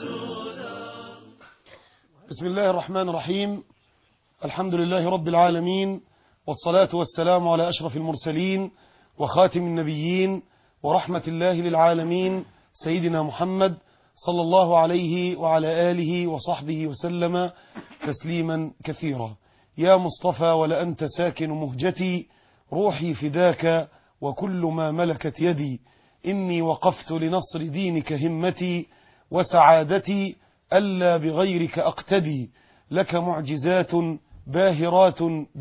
بسم الله الرحمن الرحيم الحمد لله رب العالمين والصلاة والسلام على أشرف المرسلين وخاتم النبيين ورحمة الله للعالمين سيدنا محمد صلى الله عليه وعلى آله وصحبه وسلم تسليما كثيرا يا مصطفى ولأنت ساكن مهجتي روحي فداك وكل ما ملكت يدي إني وقفت لنصر دينك همتي وسعادتي ألا بغيرك أقتدي لك معجزات باهرات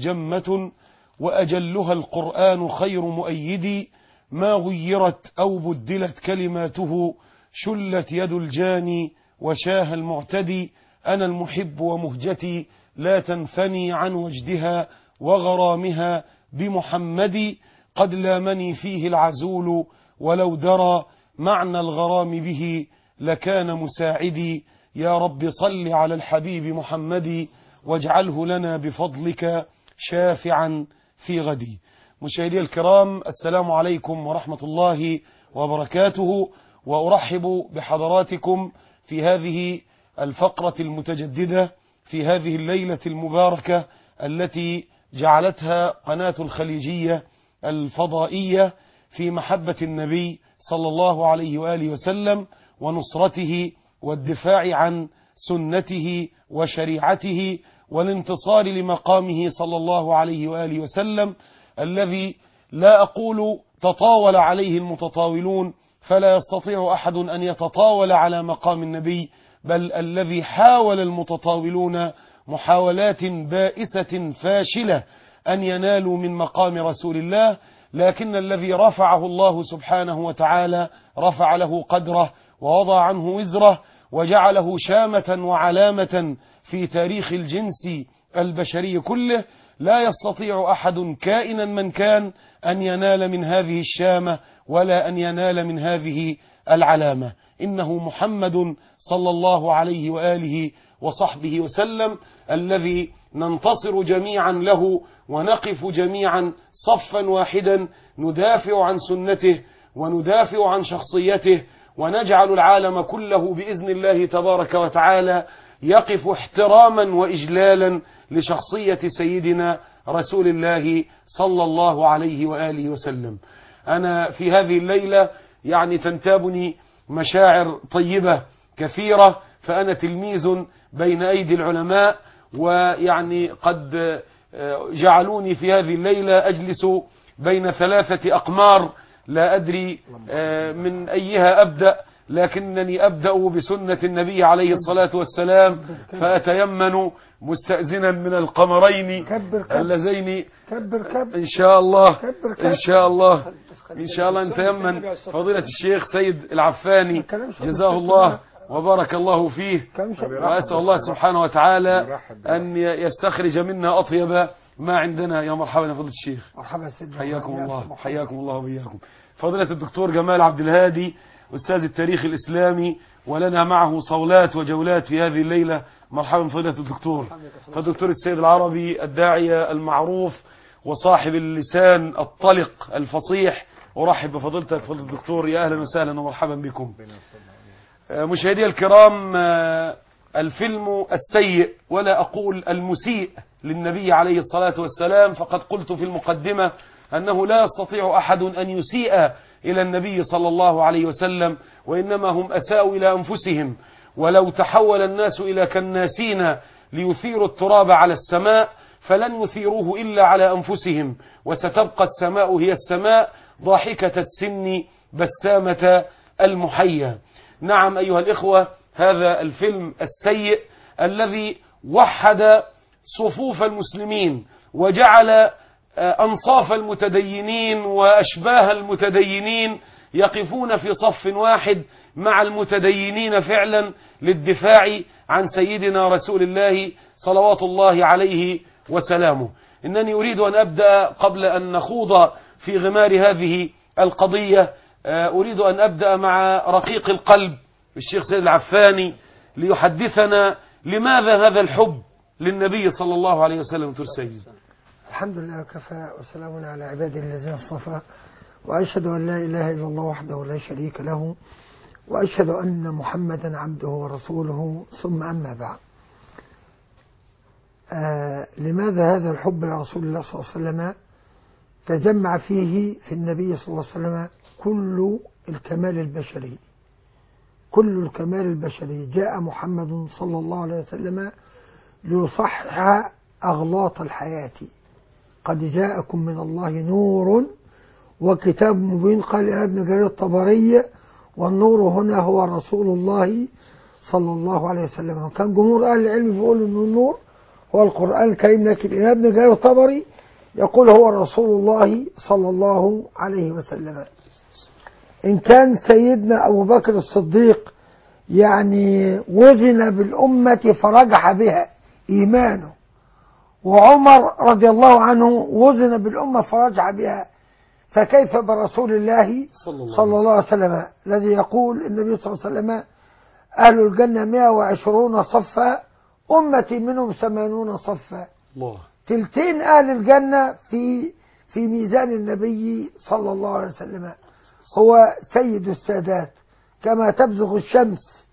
جمة وأجلها القرآن خير مؤيدي ما غيرت أو بدلت كلماته شلت يد الجاني وشاه المعتدي أنا المحب ومهجتي لا تنثني عن وجدها وغرامها بمحمد قد لامني فيه العزول ولو درى معنى الغرام به لكان مساعدي يا رب صل على الحبيب محمد واجعله لنا بفضلك شافعا في غدي مشاهدي الكرام السلام عليكم ورحمة الله وبركاته وأرحب بحضراتكم في هذه الفقرة المتجددة في هذه الليلة المباركة التي جعلتها قناة الخليجية الفضائية في محبة النبي صلى الله عليه وآله وسلم ونصرته والدفاع عن سنته وشريعته والانتصار لمقامه صلى الله عليه وآله وسلم الذي لا أقول تطاول عليه المتطاولون فلا يستطيع أحد أن يتطاول على مقام النبي بل الذي حاول المتطاولون محاولات بائسة فاشلة أن ينالوا من مقام رسول الله لكن الذي رفعه الله سبحانه وتعالى رفع له قدره ووضع عنه وزره وجعله شامة وعلامة في تاريخ الجنس البشري كله لا يستطيع أحد كائنا من كان أن ينال من هذه الشامة ولا أن ينال من هذه العلامة إنه محمد صلى الله عليه وآله وصحبه وسلم الذي ننتصر جميعا له ونقف جميعا صفا واحدا ندافع عن سنته وندافع عن شخصيته ونجعل العالم كله بإذن الله تبارك وتعالى يقف احتراما وإجلالا لشخصية سيدنا رسول الله صلى الله عليه وآله وسلم أنا في هذه الليلة يعني تنتابني مشاعر طيبة كثيرة فأنا تلميذ بين أيدي العلماء ويعني قد جعلوني في هذه الليلة أجلس بين ثلاثة أقمار لا أدري من أيها أبدأ لكنني أبدأ بسنة النبي عليه الصلاة والسلام فأتيمن مستأذنا من القمرين كبر كبر اللذين كبر كبر إن شاء الله كبر كبر إن شاء الله إن شاء الله نتيمن فضيلة الشيخ سيد العفاني جزاه الله وبارك الله فيه كم شيء وأسأل الله سبحانه وتعالى أن يستخرج منا أطيب ما عندنا يا مرحبا يا فضيلة الشيخ مرحبا سيدنا حياكم محمد. الله حياكم الله وإياكم فضيلة الدكتور جمال عبد الهادي أستاذ التاريخ الإسلامي ولنا معه صولات وجولات في هذه الليلة مرحبا فضيلة الدكتور فالدكتور السيد العربي الداعية المعروف وصاحب اللسان الطلق الفصيح أرحب بفضيلتك فضيلة الدكتور يا أهلا وسهلا ومرحبا بكم آه، مشاهدي الكرام آه، الفيلم السيء ولا أقول المسيء للنبي عليه الصلاة والسلام فقد قلت في المقدمة أنه لا يستطيع أحد أن يسيء إلى النبي صلى الله عليه وسلم وإنما هم أساءوا إلى أنفسهم ولو تحول الناس إلى كالناسين ليثيروا التراب على السماء فلن يثيروه إلا على أنفسهم وستبقى السماء هي السماء ضاحكة السن بسامة المحيا نعم أيها الإخوة هذا الفيلم السيء الذي وحد صفوف المسلمين وجعل آه، أنصاف المتدينين وأشباه المتدينين يقفون في صف واحد مع المتدينين فعلا للدفاع عن سيدنا رسول الله صلوات الله عليه وسلامه إنني أريد أن أبدأ قبل أن نخوض في غمار هذه القضية آه، أريد أن أبدأ مع رقيق القلب الشيخ سيد العفاني ليحدثنا لماذا هذا الحب للنبي صلى الله عليه وسلم دكتور سيد الحمد لله وكفى وسلام على عباده الذين اصطفى وأشهد أن لا إله إلا الله وحده لا شريك له وأشهد أن محمدا عبده ورسوله ثم أما بعد آه لماذا هذا الحب لرسول الله صلى الله عليه وسلم تجمع فيه في النبي صلى الله عليه وسلم كل الكمال البشري كل الكمال البشري جاء محمد صلى الله عليه وسلم ليصحح أغلاط الحياة قد جاءكم من الله نور وكتاب مبين قال يا ابن جرير الطبري والنور هنا هو رسول الله صلى الله عليه وسلم كان جمهور أهل العلم بيقولوا أن النور هو القرآن الكريم لكن ابن جرير الطبري يقول هو رسول الله صلى الله عليه وسلم إن كان سيدنا أبو بكر الصديق يعني وزن بالأمة فرجح بها إيمانه وعمر رضي الله عنه وزن بالأمة فرجح بها فكيف برسول الله صلى الله صلى الله عليه وسلم الذي يقول النبي صلى الله عليه وسلم أهل الجنة 120 صفا أمتي منهم 80 صفا الله تلتين أهل الجنة في في ميزان النبي صلى الله عليه وسلم هو سيد السادات كما تبزغ الشمس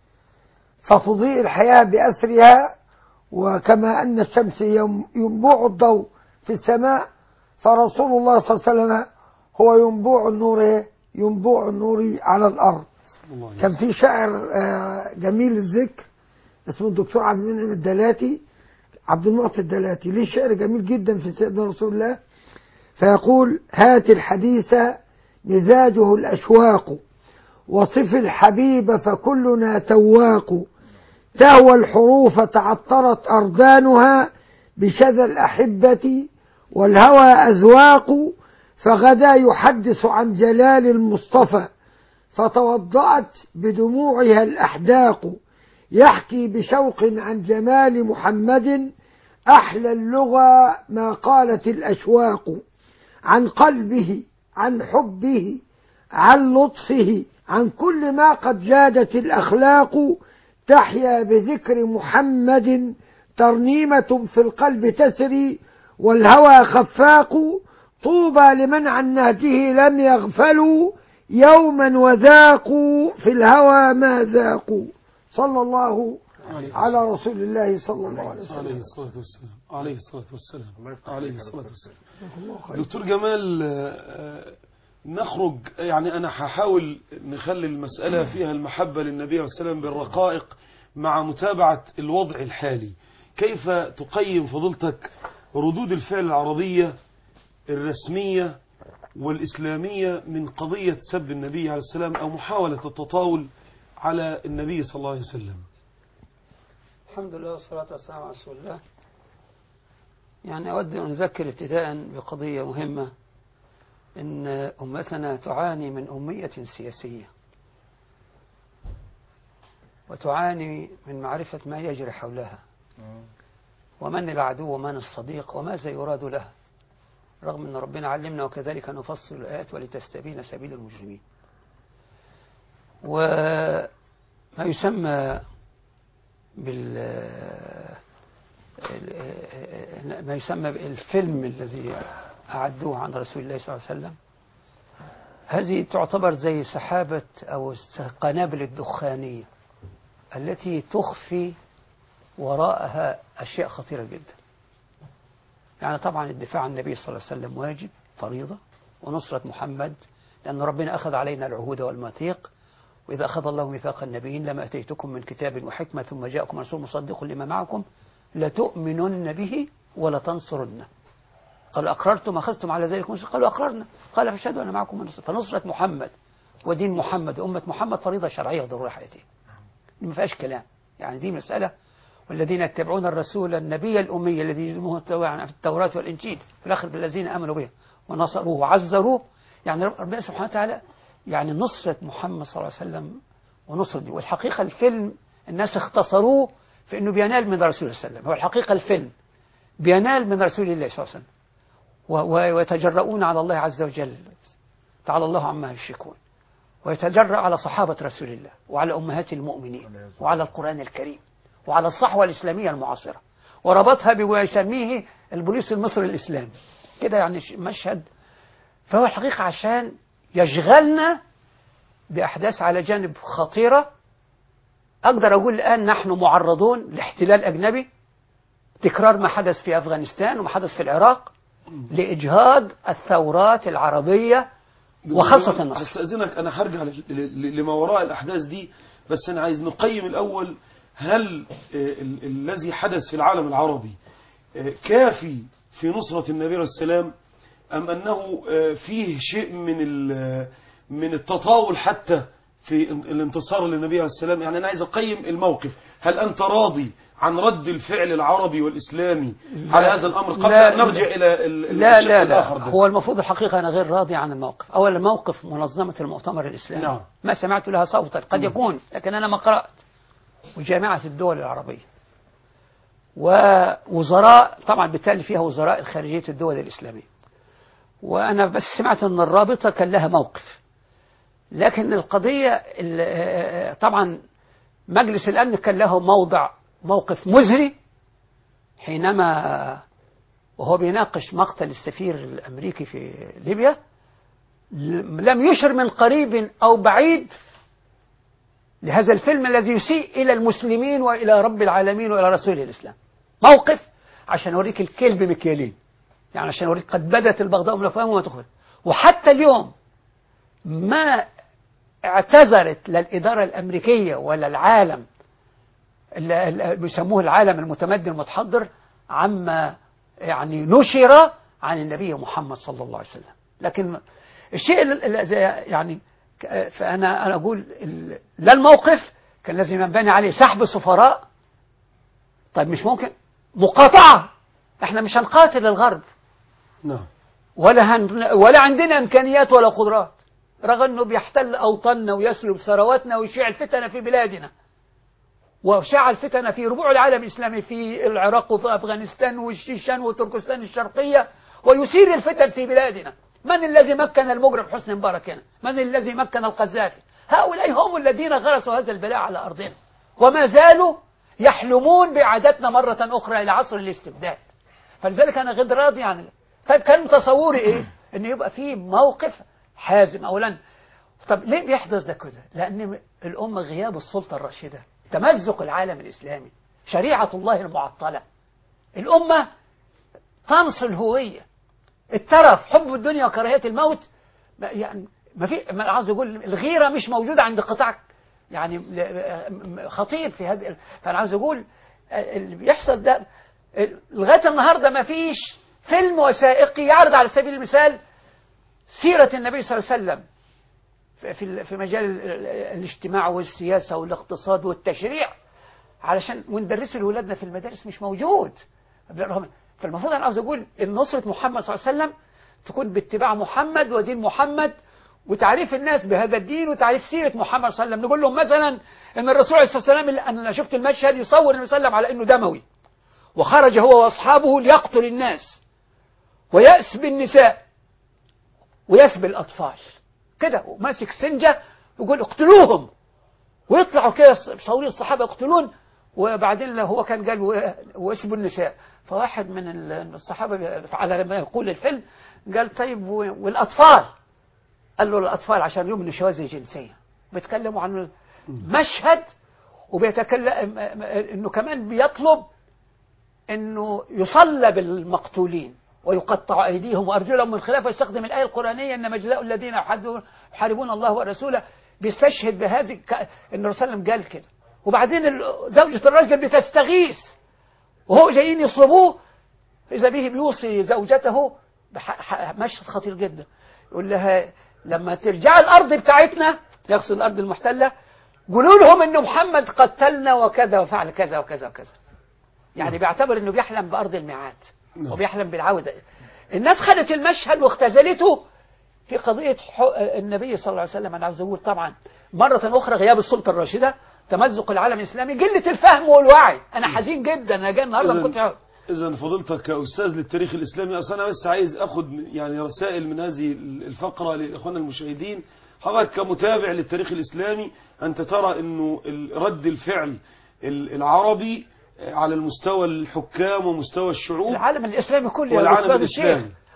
فتضيء الحياة بأسرها وكما أن الشمس يم- ينبوع الضوء في السماء فرسول الله صلى الله عليه وسلم هو ينبوع النور إيه؟ ينبوع النور على الأرض صلى الله عليه كان وسلم. في شاعر آه، جميل الذكر اسمه الدكتور عبد المنعم الدلاتي عبد المعطي الدلاتي ليه شعر جميل جدا في سيدنا رسول الله فيقول هات الحديث مزاجه الأشواق وصف الحبيب فكلنا تواق تهوى الحروف تعطرت أردانها بشذا الأحبة والهوى أذواق فغدا يحدث عن جلال المصطفى فتوضأت بدموعها الأحداق يحكي بشوق عن جمال محمد أحلى اللغة ما قالت الأشواق عن قلبه عن حبه عن لطفه عن كل ما قد جادت الأخلاق تحيا بذكر محمد ترنيمة في القلب تسري والهوى خفاق طوبى لمن عن نهجه لم يغفلوا يوما وذاقوا في الهوى ما ذاقوا صلى الله على رسول الله صلى الله عليه عليه وسلم الصلاة والسلام عليه الصلاة والسلام عليه الصلاة والسلام دكتور جمال آه، آه، نخرج يعني أنا هحاول نخلي المسألة فيها المحبة للنبي عليه السلام بالرقائق مع متابعة الوضع الحالي كيف تقيم فضيلتك ردود الفعل العربية الرسمية والإسلامية من قضية سب النبي عليه السلام أو محاولة التطاول على النبي صلى الله عليه وسلم الحمد لله والصلاة والسلام على رسول الله يعني أود أن أذكر ابتداء بقضية مهمة إن أمتنا تعاني من أمية سياسية وتعاني من معرفة ما يجري حولها ومن العدو ومن الصديق وماذا يراد لها رغم أن ربنا علمنا وكذلك نفصل الآيات ولتستبين سبيل المجرمين وما يسمى بال ما يسمى بالفيلم الذي أعدوه عن رسول الله صلى الله عليه وسلم هذه تعتبر زي سحابة أو قنابل الدخانية التي تخفي وراءها أشياء خطيرة جدا يعني طبعا الدفاع عن النبي صلى الله عليه وسلم واجب فريضة ونصرة محمد لأن ربنا أخذ علينا العهود والمواثيق وإذا أخذ الله ميثاق النبيين لما أتيتكم من كتاب وحكمة ثم جاءكم رسول مصدق لما معكم لتؤمنن به ولتنصرنه قالوا أقررتم أخذتم على ذلك مصر قالوا أقررنا قال فاشهدوا أنا معكم من نصر فنصرة محمد ودين محمد وأمة محمد فريضة شرعية وضرورة حياتية دي ما فيهاش كلام يعني دي مسألة والذين يتبعون الرسول النبي الأمي الذي يجدونه في التوراة والإنجيل في الآخر بالذين آمنوا به ونصروه وعزروه يعني ربنا سبحانه وتعالى يعني نصرة محمد صلى الله عليه وسلم ونصرة دي والحقيقة الفيلم الناس اختصروه في أنه بينال من رسول الله صلى الله عليه وسلم هو الحقيقة الفيلم بينال من رسول الله صلى الله عليه وسلم ويتجرؤون على الله عز وجل تعالى الله عما يشركون ويتجرأ على صحابة رسول الله وعلى أمهات المؤمنين وعلى القرآن الكريم وعلى الصحوة الإسلامية المعاصرة وربطها بما يسميه البوليس المصري الإسلامي كده يعني مشهد فهو الحقيقة عشان يشغلنا بأحداث على جانب خطيرة أقدر أقول الآن نحن معرضون لاحتلال أجنبي تكرار ما حدث في أفغانستان وما حدث في العراق لإجهاض الثورات العربية وخاصة النصر هستأذنك أنا هرجع ل- ل- لما وراء الأحداث دي بس أنا عايز نقيم الأول هل آه، ال- الذي حدث في العالم العربي آه، كافي في نصرة النبي عليه السلام أم أنه آه، فيه شيء من ال- من التطاول حتى في الانتصار للنبي عليه السلام يعني أنا عايز أقيم الموقف هل أنت راضي عن رد الفعل العربي والإسلامي على هذا الأمر قبل لا، أن نرجع إلى ال- لا الشق لا الآخر لا ده هو المفروض الحقيقة أنا غير راضي عن الموقف أولا موقف منظمة المؤتمر الإسلامي نعم. ما سمعت لها صوتا قد يكون لكن أنا ما قرأت وجامعة الدول العربية ووزراء طبعا بالتالي فيها وزراء خارجية الدول الإسلامية وأنا بس سمعت أن الرابطة كان لها موقف لكن القضية ال- طبعا مجلس الأمن كان له موضع موقف مزري حينما وهو بيناقش مقتل السفير الأمريكي في ليبيا لم يشر من قريب أو بعيد لهذا الفيلم الذي يسيء إلى المسلمين وإلى رب العالمين وإلى رسول الإسلام موقف عشان أوريك الكلب مكيالين يعني عشان أوريك قد بدت البغضاء من الأفواه وما تخفى وحتى اليوم ما اعتذرت لا الإدارة الأمريكية ولا العالم اللي اللي بيسموه العالم المتمدن المتحضر عما يعني نشر عن النبي محمد صلى الله عليه وسلم لكن الشيء ال- ال- زي- يعني ك- فأنا أنا أقول ال- لا الموقف كان لازم ينبني عليه سحب سفراء طيب مش ممكن مقاطعة احنا مش هنقاتل الغرب نعم ولا هن ولا عندنا امكانيات ولا قدرات رغم انه بيحتل اوطاننا ويسلب ثرواتنا ويشيع الفتن في بلادنا وشاع الفتن في ربوع العالم الاسلامي في العراق وفي افغانستان والشيشان وتركستان الشرقيه ويثير الفتن في بلادنا من الذي مكن المجرم حسني مبارك هنا من الذي مكن القذافي هؤلاء هم الذين غرسوا هذا البلاء على ارضنا وما زالوا يحلمون باعادتنا مره اخرى الى عصر الاستبداد فلذلك انا غير راضي عن طيب كان تصوري ايه ان يبقى في موقف حازم اولا طب ليه بيحدث ده كده لان الامه غياب السلطه الراشده تمزق العالم الاسلامي شريعه الله المعطله الامه طمس الهويه الترف حب الدنيا وكراهيه الموت ما- يعني ما في ما عاوز اقول الغيره مش موجوده عند قطاع يعني ل- خطير في هذا فانا عاوز اقول اللي بيحصل ده لغايه النهارده ما فيش فيلم وثائقي يعرض على سبيل المثال سيره النبي صلى الله عليه وسلم في- في في مجال ال- ال- الاجتماع والسياسه والاقتصاد والتشريع علشان وندرسه لاولادنا في المدارس مش موجود بالرغم- فالمفروض انا عاوز اقول ان نصره محمد صلى الله عليه وسلم تكون باتباع محمد ودين محمد وتعريف الناس بهذا الدين وتعريف سيره محمد صلى الله عليه وسلم نقول لهم مثلا ان الرسول عليه الصلاه والسلام اللي- انا شفت المشهد يصور النبي صلى الله عليه وسلم على انه دموي وخرج هو واصحابه ليقتل الناس ويأسب النساء ويسبي الأطفال كده وماسك سنجة ويقول اقتلوهم ويطلعوا كده صوري الصحابة يقتلون وبعدين لو هو كان قال و- واسبوا النساء فواحد من ال- الصحابة بي- على ما يقول الفيلم قال طيب و- والأطفال قال له الأطفال عشان يبنوا شواذ جنسية بيتكلموا عن مشهد وبيتكلم انه كمان بيطلب انه يصلب المقتولين ويقطع ايديهم وارجلهم من خلاف ويستخدم الايه القرانيه انما جزاء الذين يحاربون- يحاربون الله ورسوله بيستشهد بهذه ك- ان الرسول صلى الله عليه وسلم قال كده وبعدين ال- زوجة الرجل بتستغيث وهو جايين يصلبوه إذا به بيوصي زوجته بح- ح- مشهد خطير جدا يقول لها لما ترجع الأرض بتاعتنا يقصد الأرض المحتلة قولوا لهم إن محمد قتلنا وكذا وفعل كذا وكذا وكذا يعني بيعتبر إنه بيحلم بأرض الميعاد نعم. وبيحلم بالعودة الناس خدت المشهد واختزلته في قضية حق- النبي صلى الله عليه وسلم أنا عاوز أقول طبعا مرة أخرى غياب السلطة الراشدة تمزق العالم الإسلامي قلة الفهم والوعي أنا حزين جدا أنا جاي النهاردة ما كنتش عارف. إذا فضلتك كأستاذ للتاريخ الإسلامي أصلا أنا بس عايز أخذ يعني رسائل من هذه الفقرة لإخواننا المشاهدين حضرتك كمتابع للتاريخ الإسلامي أنت ترى أنه ال- رد الفعل ال- العربي على المستوى الحكام ومستوى الشعوب العالم الإسلامي كله يا والعالم دكتور الإسلامي. الشيخ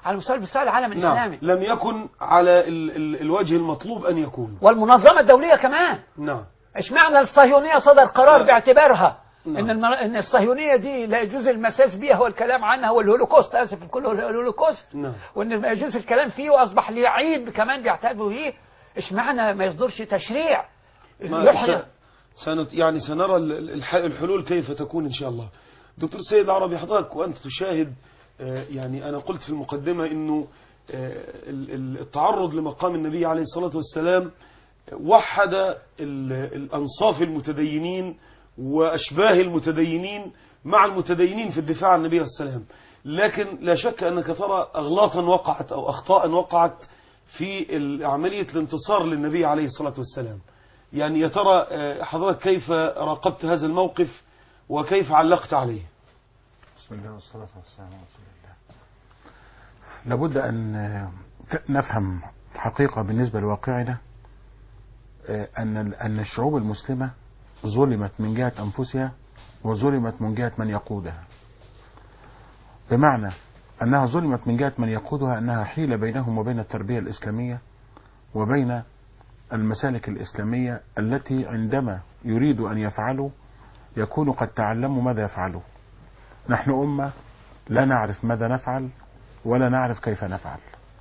على مستوى مستوى العالم نعم الاسلامي لم يكن على ال ال الوجه المطلوب أن يكون والمنظمه الدوليه كمان نعم اشمعنى الصهيونيه صدر قرار لا. باعتبارها نعم. ان الم... ان الصهيونيه دي لا يجوز المساس بها والكلام عنها والهولوكوست اسف كله الهولوكوست نعم وان ما يجوز الكلام فيه واصبح ليه عيب كمان بيعتبروا فيه اشمعنى ما يصدرش تشريع ما يحرم س- سنت يعني سنرى ال- ال- الح- الحلول كيف تكون إن شاء الله دكتور سيد عربي حضرتك وأنت تشاهد آه، يعني أنا قلت في المقدمة أنه آه، ال- ال- التعرض لمقام النبي عليه الصلاة والسلام وحد ال- الأنصاف المتدينين وأشباه المتدينين مع المتدينين في الدفاع عن النبي عليه السلام لكن لا شك أنك ترى أغلاطا وقعت أو أخطاء وقعت في ال- عملية الانتصار للنبي عليه الصلاة والسلام يعني يا ترى آه، حضرتك كيف راقبت هذا الموقف وكيف علقت عليه بسم الله والصلاة والسلام على رسول الله لابد أن نفهم حقيقة بالنسبة لواقعنا آه، أن أن الشعوب المسلمة ظلمت من جهة أنفسها وظلمت من جهة من يقودها بمعنى أنها ظلمت من جهة من يقودها أنها حيل بينهم وبين التربية الإسلامية وبين المسالك الإسلامية التي عندما يريد أن يفعلوا يكون قد تعلموا ماذا يفعلوا نحن أمة لا نعرف ماذا نفعل ولا نعرف كيف نفعل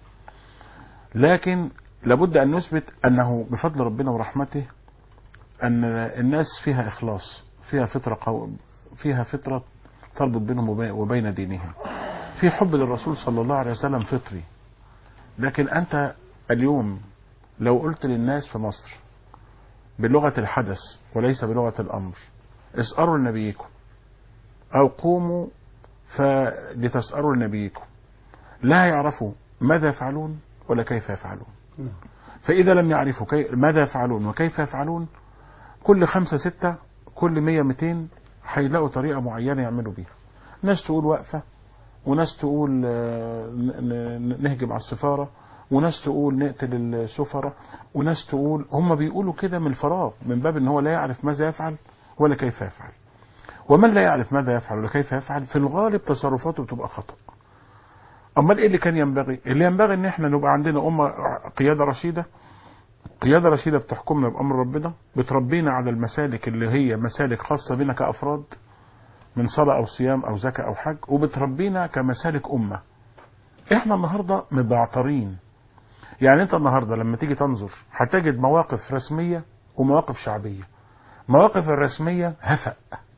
لكن لابد أن نثبت أنه بفضل ربنا ورحمته أن الناس فيها إخلاص فيها فطرة قو... فيها فطرة تربط بينهم وبي- وبين دينهم في حب للرسول صلى الله عليه وسلم فطري لكن أنت اليوم لو قلت للناس في مصر بلغة الحدث وليس بلغة الأمر اسأروا لنبيكم أو قوموا فلتسأروا لنبيكم لا يعرفوا ماذا يفعلون ولا كيف يفعلون نعم. فإذا لم يعرفوا كي ماذا يفعلون وكيف يفعلون كل خمسة ستة كل مية ميتين هيلاقوا طريقة معينة يعملوا بيها ناس تقول وقفة وناس تقول آه، ن- ن- نهجم على السفارة وناس تقول نقتل السفراء وناس تقول هم بيقولوا كده من الفراغ من باب ان هو لا يعرف ماذا يفعل ولا كيف يفعل ومن لا يعرف ماذا يفعل ولا كيف يفعل في الغالب تصرفاته بتبقى خطأ امال ايه اللي كان ينبغي اللي ينبغي ان احنا نبقى عندنا امه قياده رشيده قياده رشيده بتحكمنا بامر ربنا بتربينا على المسالك اللي هي مسالك خاصه بنا كافراد من صلاه او صيام او زكاه او حج وبتربينا كمسالك امه احنا النهارده مبعترين يعني انت النهارده لما تيجي تنظر هتجد مواقف رسميه ومواقف شعبيه مواقف الرسميه هفأ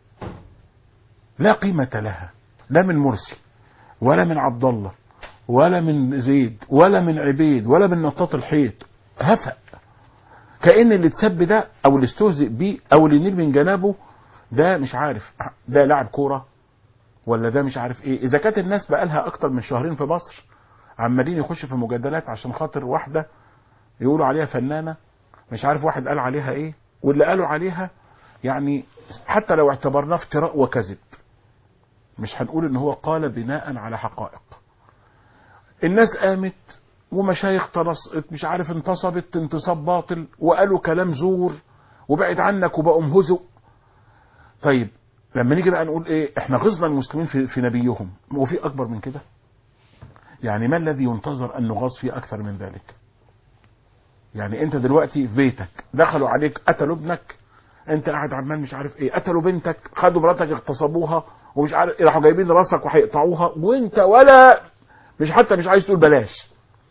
لا قيمه لها لا من مرسي ولا من عبد الله ولا من زيد ولا من عبيد ولا من نطاط الحيط هفأ كأن اللي اتسب ده او اللي استهزئ بيه او اللي نيل من جنابه ده مش عارف ده لاعب كوره ولا ده مش عارف ايه اذا كانت الناس بقالها اكتر من شهرين في مصر عمالين يخشوا في مجادلات عشان خاطر واحده يقولوا عليها فنانه مش عارف واحد قال عليها ايه واللي قالوا عليها يعني حتى لو اعتبرناه افتراء وكذب مش هنقول ان هو قال بناء على حقائق الناس قامت ومشايخ تنص مش عارف انتصبت انتصاب باطل وقالوا كلام زور وبعد عنك وبقوا مهزؤ طيب لما نيجي بقى نقول ايه احنا غزنا المسلمين في, في نبيهم وفي اكبر من كده يعني ما الذي ينتظر ان نغاظ فيه اكثر من ذلك يعني انت دلوقتي في بيتك دخلوا عليك قتلوا ابنك انت قاعد عمال مش عارف ايه قتلوا بنتك خدوا مراتك اغتصبوها ومش عارف راحوا جايبين راسك وهيقطعوها وانت ولا مش حتى مش عايز تقول بلاش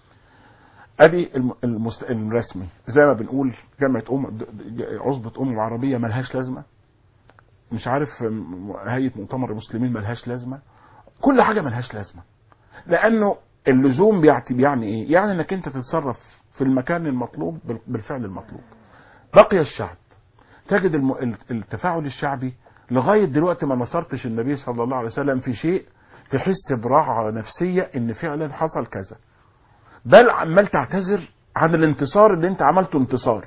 ادي الم- المست... الرسمي زي ما بنقول جامعه ام د- د- عصبه امم عربيه ملهاش لازمه مش عارف م- هيئه مؤتمر المسلمين ملهاش لازمه كل حاجه ملهاش لازمه لانه اللزوم بيعت- بيعني ايه يعني انك انت تتصرف في المكان المطلوب بال- بالفعل المطلوب بقي الشعب تجد الم... ال- التفاعل الشعبي لغايه دلوقتي ما نصرتش النبي صلى الله عليه وسلم في شيء تحس براحه نفسيه ان فعلا حصل كذا بل عمال تعتذر عن الانتصار اللي انت عملته انتصار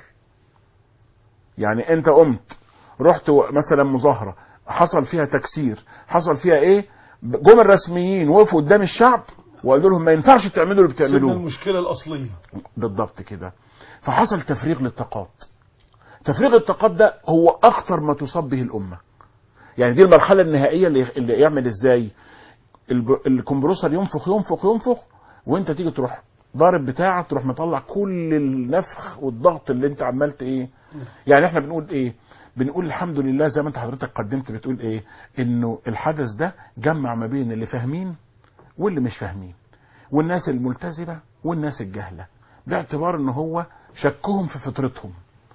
يعني انت قمت رحت و- مثلا مظاهره حصل فيها تكسير حصل فيها ايه جم الرسميين وقفوا قدام الشعب وقالوا لهم ما ينفعش تعملوا اللي سيبنا بتعملوه المشكلة الأصلية بالضبط كده فحصل تفريغ للطاقات تفريغ الطاقات ده هو اخطر ما تصاب به الامه يعني دي المرحله النهائيه اللي, اللي يعمل ازاي الب- الكمبروسر ينفخ ينفخ ينفخ وانت تيجي تروح ضارب بتاعك تروح مطلع كل النفخ والضغط اللي انت عملت ايه يعني احنا بنقول ايه بنقول الحمد لله زي ما انت حضرتك قدمت بتقول ايه انه الحدث ده جمع ما بين اللي فاهمين واللي مش فاهمين والناس الملتزمه والناس الجهله باعتبار ان هو شكهم في فطرتهم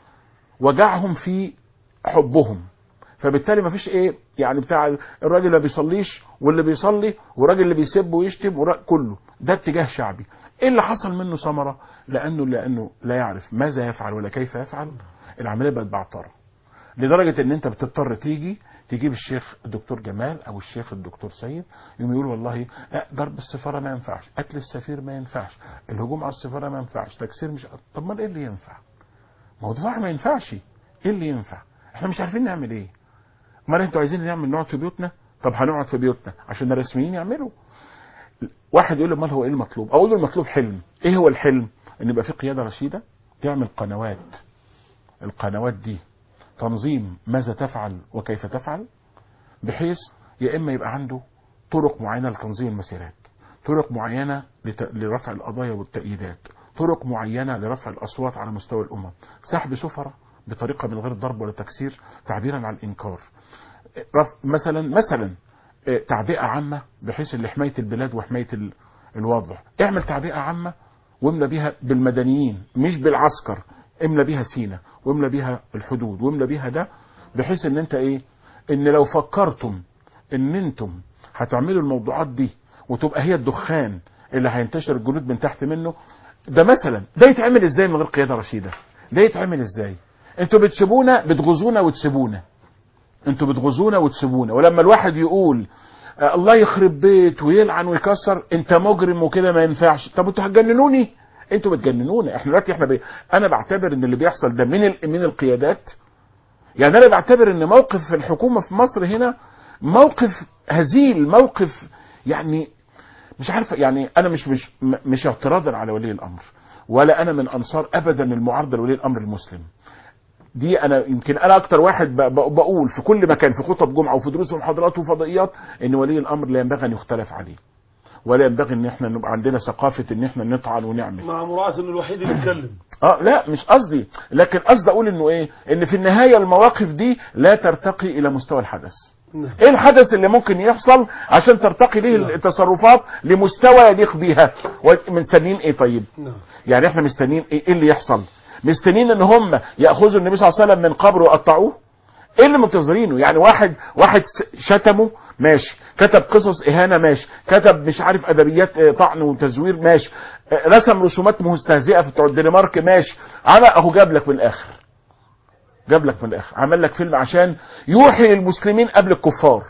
وجعهم في حبهم فبالتالي ما فيش ايه يعني بتاع الراجل اللي بيصليش واللي بيصلي والراجل اللي بيسب ويشتم ورا- كله ده اتجاه شعبي ايه اللي حصل منه ثمره لانه لانه لا يعرف ماذا يفعل ولا كيف يفعل العمليه بقت بعطره لدرجه ان انت بتضطر تيجي تجيب الشيخ الدكتور جمال او الشيخ الدكتور سيد يقوم يقول والله لا ضرب السفاره ما ينفعش قتل السفير ما ينفعش الهجوم على السفاره ما ينفعش تكسير مش طب ما ايه اللي ينفع ما هو ده صح ما ينفعش ايه اللي ينفع احنا مش عارفين نعمل ايه امال انتوا عايزين نعمل نقعد في بيوتنا طب هنقعد في بيوتنا عشان الرسميين يعملوا واحد يقول لي امال هو ايه المطلوب اقول له المطلوب حلم ايه هو الحلم ان يبقى في قياده رشيده تعمل قنوات القنوات دي تنظيم ماذا تفعل وكيف تفعل بحيث يا اما يبقى عنده طرق معينه لتنظيم المسيرات طرق معينه لت... لرفع القضايا والتأييدات طرق معينه لرفع الاصوات على مستوى الامم سحب سفراء بطريقه من غير ضرب ولا تكسير تعبيرا عن الانكار رف... مثلا مثلا آه، تعبئه عامه بحيث لحمايه البلاد وحمايه ال... الوضع اعمل تعبئه عامه واملى بيها بالمدنيين مش بالعسكر املى بيها سينا واملى بيها الحدود واملى بيها ده بحيث ان انت ايه ان لو فكرتم ان انتم هتعملوا الموضوعات دي وتبقى هي الدخان اللي هينتشر الجنود من تحت منه ده مثلا ده يتعمل ازاي من غير قياده رشيده ده يتعمل ازاي انتوا بتسيبونا بتغزونا وتسيبونا انتوا بتغزونا وتسيبونا ولما الواحد يقول آه، الله يخرب بيت ويلعن ويكسر انت مجرم وكده ما ينفعش طب انتوا هتجننوني انتوا بتجننونا احنا دلوقتي احنا بي... انا بعتبر ان اللي بيحصل ده من ال... من القيادات يعني انا بعتبر ان موقف الحكومه في مصر هنا موقف هزيل موقف يعني مش عارف يعني انا مش مش م- مش اعتراضا على ولي الامر ولا انا من انصار ابدا المعارضه لولي الامر المسلم دي انا يمكن انا اكتر واحد ب- ب- بقول في كل مكان في خطب جمعه وفي دروس ومحاضرات وفضائيات ان ولي الامر لا ينبغي ان يختلف عليه ولا ينبغي ان احنا نبقى عندنا ثقافه ان احنا نطعن ونعمل مع مراعاة انه الوحيد اللي اتكلم اه لا مش قصدي لكن قصدي اقول انه ايه ان في النهايه المواقف دي لا ترتقي الى مستوى الحدث نعم. ايه الحدث اللي ممكن يحصل عشان ترتقي به التصرفات لمستوى يليق بيها ومستنيين ايه طيب نعم يعني احنا مستنيين ايه إيه اللي يحصل مستنيين ان هم ياخذوا النبي صلى الله عليه وسلم من قبره ويقطعوه ايه اللي منتظرينه يعني واحد واحد س- شتمه ماشي كتب قصص اهانه ماشي كتب مش عارف ادبيات آه، طعن وتزوير ماشي آه، رسم رسومات مستهزئه في بتوع الدنمارك ماشي عمل اهو جاب لك من الاخر جاب لك من الاخر عمل لك فيلم عشان يوحي للمسلمين قبل الكفار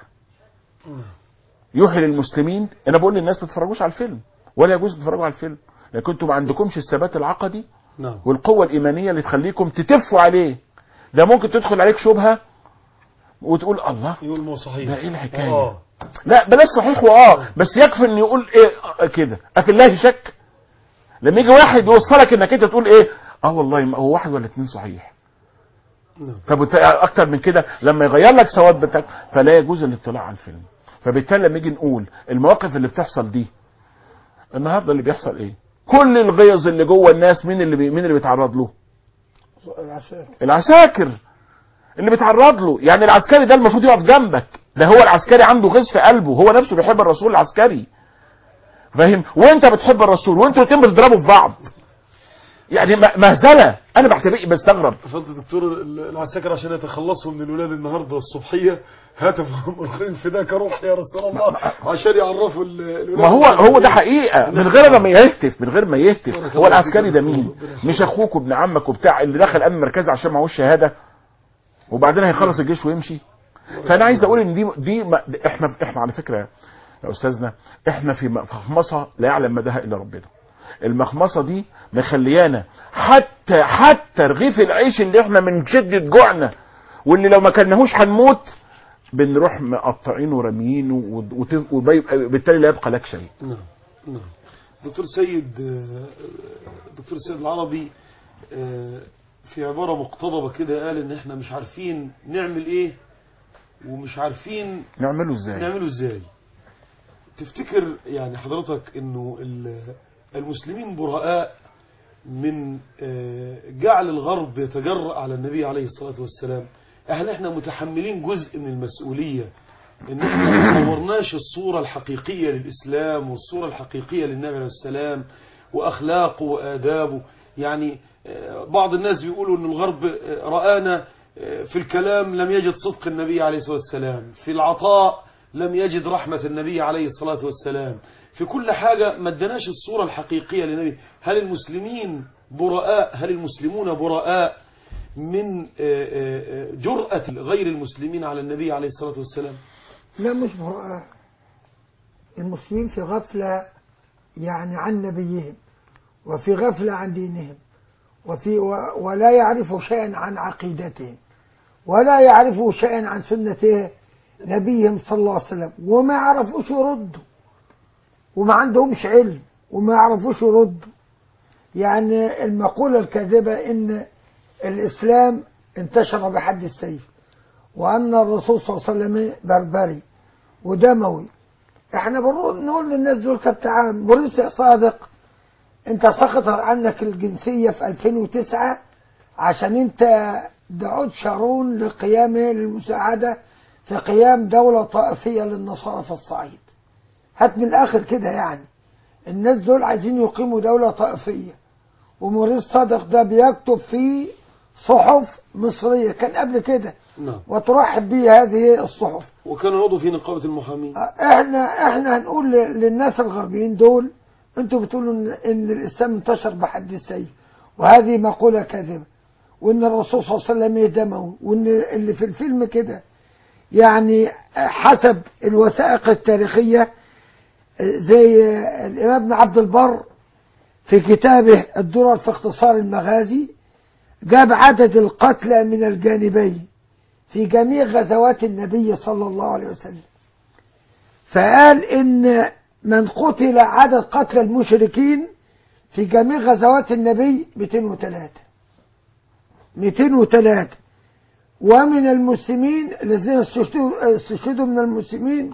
يوحي للمسلمين انا بقول للناس ما تتفرجوش على الفيلم ولا يجوز تتفرجوا على الفيلم لان كنتوا ما عندكمش الثبات العقدي نعم والقوة الإيمانية اللي تخليكم تتفوا عليه ده ممكن تدخل عليك شبهة وتقول الله يقول مو صحيح ده ايه الحكاية اه لا بلاش صحيح واه بس يكفي ان يقول ايه آه كده افي الله شك لما يجي واحد يوصلك انك انت تقول ايه اه والله ما هو واحد ولا اتنين صحيح نعم طب وت- اكتر من كده لما يغير لك ثواب بتاعك فلا يجوز الاطلاع على الفيلم فبالتالي لما نيجي نقول المواقف اللي بتحصل دي النهارده اللي بيحصل ايه كل الغيظ اللي جوه الناس مين اللي بي مين اللي بيتعرض له العساكر العساكر اللي بيتعرض له يعني العسكري ده المفروض يقف جنبك ده هو العسكري عنده غيظ في قلبه هو نفسه بيحب الرسول العسكري فاهم وانت بتحب الرسول وانتوا الاتنين بتضربوا في بعض يعني م- مهزله انا بعتبر بستغرب فضل دكتور ال- العساكر عشان يتخلصوا من الولاد النهارده الصبحيه هاتفوا الاخرين فداك روح يا رسول الله عشان يعرفوا ال- الولاد ما هو هو ده حقيقه من غير لما يهتف من غير ما يهتف هو العسكري ده مين مش اخوك وابن عمك وبتاع اللي دخل امن مركزي عشان معهوش شهاده وبعدين هيخلص الجيش ويمشي فانا عايز اقول ان دي دي ما- احنا احنا على فكره يا استاذنا احنا في مخمصه لا يعلم مداها الا ربنا المخمصه دي مخليانا حتى حتى رغيف العيش اللي احنا من شده جوعنا واللي لو ما كلناهوش هنموت بنروح مقطعينه وراميينه وت- وت- وبالتالي لا يبقى لك شيء نعم نعم دكتور سيد آه، دكتور سيد العربي آه، في عبارة مقتضبة كده قال ان احنا مش عارفين نعمل ايه ومش عارفين نعمله ازاي نعمله ازاي تفتكر يعني حضرتك انه ال- المسلمين براء من آه، جعل الغرب يتجرأ على النبي عليه الصلاة والسلام احنا احنا متحملين جزء من المسؤولية ان احنا ما صورناش الصورة الحقيقية للإسلام والصورة الحقيقية للنبي عليه السلام وأخلاقه وآدابه يعني آه، بعض الناس بيقولوا ان الغرب آه، رآنا آه، في الكلام لم يجد صدق النبي عليه الصلاة والسلام في العطاء لم يجد رحمة النبي عليه الصلاة والسلام في كل حاجة ما ادناش الصورة الحقيقية للنبي هل المسلمين براء هل المسلمون براء من آه، آه، آه، جرأة غير المسلمين على النبي عليه الصلاة والسلام لا مش براء المسلمين في غفلة يعني عن نبيهم وفي غفلة عن دينهم وفي و ولا يعرفوا شيئا عن عقيدتهم ولا يعرفوا شيئا عن سنة نبيهم صلى الله عليه وسلم وما يعرفوش يردوا وما عندهمش علم وما يعرفوش يردوا يعني المقولة الكاذبة إن الإسلام انتشر بحد السيف وأن الرسول صلى الله عليه وسلم بربري ودموي احنا بنقول نقول للناس دول كابتن بوليس صادق انت سقط عنك الجنسية في 2009 عشان انت دعوت شارون لقيامه للمساعدة في قيام دولة طائفية للنصارى في الصعيد هات من الآخر كده يعني الناس دول عايزين يقيموا دولة طائفية وموريس صادق ده بيكتب في صحف مصرية كان قبل كده نعم وترحب به هذه الصحف وكان عضو في نقابة المحامين احنا احنا هنقول ل- للناس الغربيين دول انتوا بتقولوا ان, إن الاسلام انتشر بحد السيف وهذه مقولة كاذبة وان الرسول صلى الله عليه وسلم يدمه وان اللي في الفيلم كده يعني حسب الوثائق التاريخية زي الامام ابن عبد البر في كتابه الدرر في اختصار المغازي جاب عدد القتلى من الجانبين في جميع غزوات النبي صلى الله عليه وسلم فقال إن من قتل عدد قتل المشركين في جميع غزوات النبي 203 203 ومن المسلمين الذين استشهدوا استشهدوا من المسلمين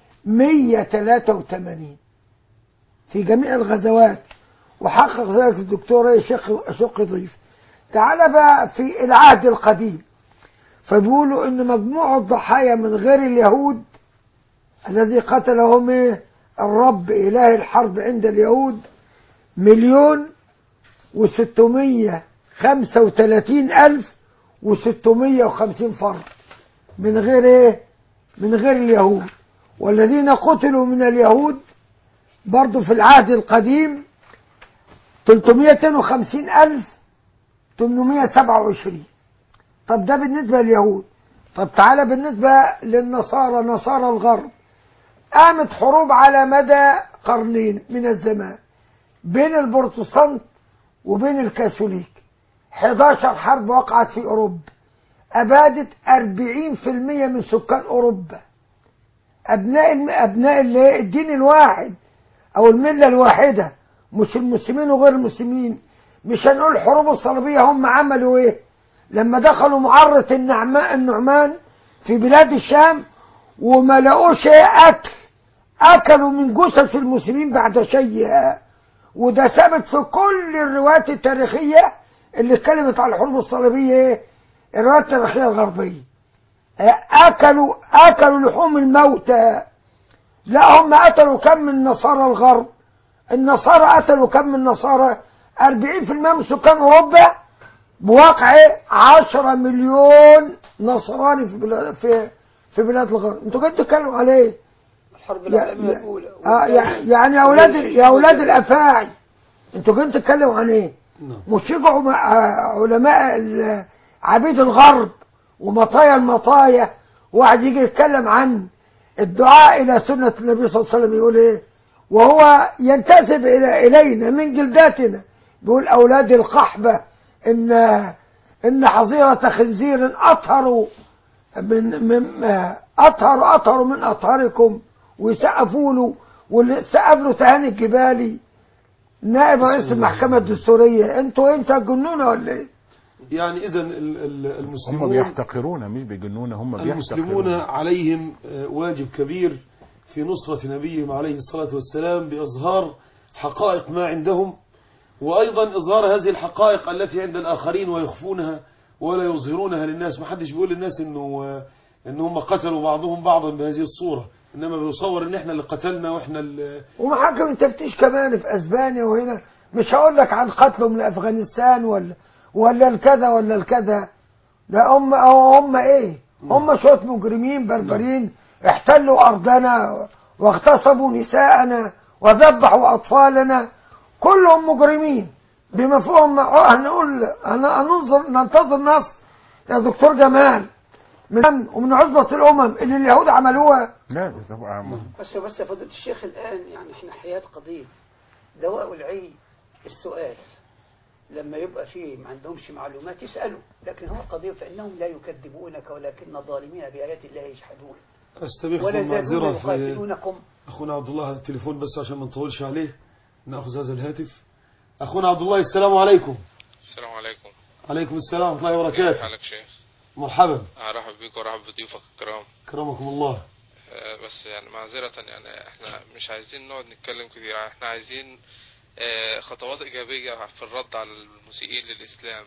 183 في جميع الغزوات وحقق ذلك الدكتور شق شق ضيف تعال بقى في العهد القديم فبيقولوا ان مجموع الضحايا من غير اليهود الذي قتلهم إيه؟ الرب اله الحرب عند اليهود مليون وستمية خمسة وتلاتين ألف وستمية وخمسين فرد من غير ايه من غير اليهود والذين قتلوا من اليهود برضو في العهد القديم 350 ألف 827 طب ده بالنسبة لليهود طب تعالى بالنسبة للنصارى نصارى الغرب قامت حروب على مدى قرنين من الزمان بين البروتستانت وبين الكاثوليك 11 حرب وقعت في أوروبا أبادت 40% من سكان أوروبا أبناء الم... أبناء ال- الدين الواحد أو الملة الواحدة مش المسلمين وغير المسلمين مش هنقول الحروب الصليبية هم عملوا إيه لما دخلوا معرة النعمان النعمان في بلاد الشام وما لقوش إيه أكل أكلوا من جثث المسلمين بعد شيئا وده ثابت في كل الروايات التاريخية اللي اتكلمت على الحروب الصليبية إيه الروايات التاريخية الغربية أكلوا أكلوا لحوم الموتى لا هم قتلوا كم من نصارى الغرب النصارى قتلوا كم من نصارى 40% من سكان أوروبا بواقع 10 مليون نصراني في بلاد في في بلاد الغرب انتوا جايين تتكلموا على ايه؟ الحرب يا- العالمية يا- الأولى آه يعني يعني يا اولاد يا اولاد الافاعي انتوا جايين تتكلموا عن ايه؟ نعم مش يجوا مع- آه، علماء ال- عبيد الغرب ومطايا المطايا واحد يجي يتكلم عن الدعاء الى سنه النبي صلى الله عليه وسلم يقول ايه؟ وهو ينتسب الى الينا من جلداتنا بيقول اولاد القحبه ان ان حظيره خنزير اطهر من من آه، اطهر اطهر من اطهركم ويسقفوا له واللي سقف له تهاني الجبالي نائب رئيس بسم الله. المحكمة الدستورية انتوا انت جنون ولا ايه؟ يعني إذا ال- ال- هم المسلمون بيحتقرون مش بيجنون هم المسلمون بيحتقرون عليهم آه، واجب كبير في نصرة نبيهم عليه الصلاة والسلام بإظهار حقائق ما عندهم وأيضا إظهار هذه الحقائق التي عند الآخرين ويخفونها ولا يظهرونها للناس ما حدش بيقول للناس إنه إن هم قتلوا بعضهم بعضا بهذه الصورة إنما بيصور إن إحنا اللي قتلنا وإحنا اللي ومحاكم التفتيش كمان في اسبانيا وهنا مش هقول لك عن قتلهم لافغانستان ولا ولا الكذا ولا الكذا لا هم أو هم ايه هم شويه مجرمين بربرين احتلوا ارضنا واغتصبوا نساءنا وذبحوا اطفالنا كلهم مجرمين بمفهوم هنقول هن- هننظر ننتظر نصر يا دكتور جمال من ومن عصبة الأمم اللي اليهود عملوها لا ده طبعا بس بس يا فضيلة الشيخ الآن يعني احنا حياة قضية دواء العي السؤال لما يبقى فيه ما عندهمش معلومات يسألوا لكن هو قضية فإنهم لا يكذبونك ولكن الظالمين بآيات الله يجحدون أستبيحكم ولا يزالون معذرة في يقاتلونكم أخونا عبد الله على التليفون بس عشان ما نطولش عليه نأخذ هذا الهاتف أخونا عبد الله السلام عليكم السلام عليكم عليكم السلام ورحمة الله كيف وبركاته حالك شيخ مرحبا ارحب بك وارحب بضيوفك الكرام كرمكم الله آه، بس يعني معذرة يعني احنا مش عايزين نقعد نتكلم كتير احنا عايزين آه، خطوات ايجابية في الرد على المسيئين للاسلام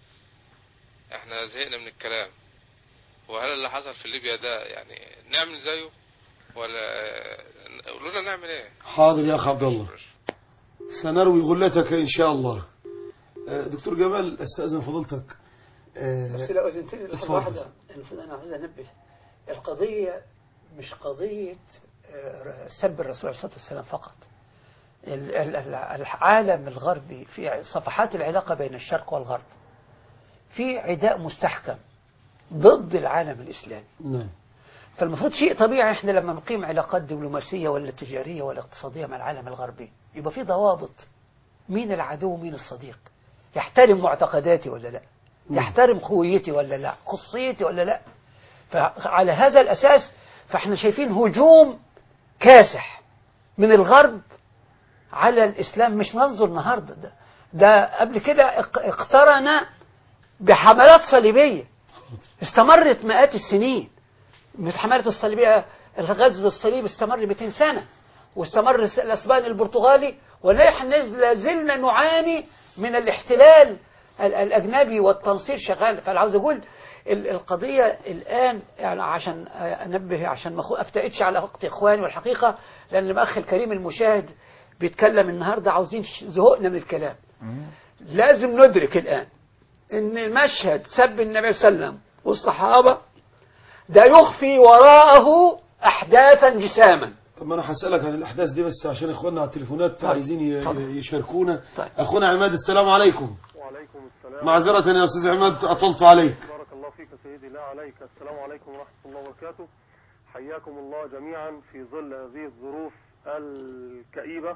احنا زهقنا من الكلام وهل اللي حصل في ليبيا ده يعني نعمل زيه ولا آه، قولوا لنا نعمل ايه حاضر يا أخ عبد الله سنروي غلتك إن شاء الله آه، دكتور جمال أستأذن فضيلتك آه، بس لو أذنت لي لحظة اتفضل. واحدة المفروض أنا عايز أنبه القضية مش قضية آه، سب الرسول عليه الصلاة والسلام فقط ال- ال- ال- العالم الغربي في صفحات العلاقة بين الشرق والغرب في عداء مستحكم ضد العالم الإسلامي نعم فالمفروض شيء طبيعي احنا لما نقيم علاقات دبلوماسية ولا تجارية ولا اقتصادية مع العالم الغربي يبقى في ضوابط مين العدو ومين الصديق يحترم معتقداتي ولا لا يحترم هويتي ولا لا خصوصيتي ولا لا فعلى هذا الأساس فاحنا شايفين هجوم كاسح من الغرب على الإسلام مش منظر النهاردة ده ده قبل كده اق- اقترن بحملات صليبية استمرت مئات السنين مثل حملة الصليبية الغزو الصليبي استمر 200 سنة واستمر الس- الأسباني البرتغالي ونحن لا زلنا نعاني من الاحتلال ال- الأجنبي والتنصير شغال فأنا عاوز أقول ال- القضية الآن يعني عشان أنبه عشان ما أخو- أفتئتش على وقت إخواني والحقيقة لأن الأخ الكريم المشاهد بيتكلم النهاردة عاوزين ش- زهقنا من الكلام لازم ندرك الآن ان مشهد سب النبي صلى الله عليه وسلم والصحابة ده يخفي وراءه أحداثا جساما طب ما أنا هسألك عن الأحداث دي بس عشان إخواننا على التليفونات طيب. عايزين ي- اتفضل. يشاركونا طيب. أخونا عماد السلام عليكم وعليكم السلام معذرة يا أستاذ عماد أطلت عليك بارك الله فيك سيدي لا عليك السلام عليكم ورحمة الله وبركاته حياكم الله جميعا في ظل هذه الظروف الكئيبة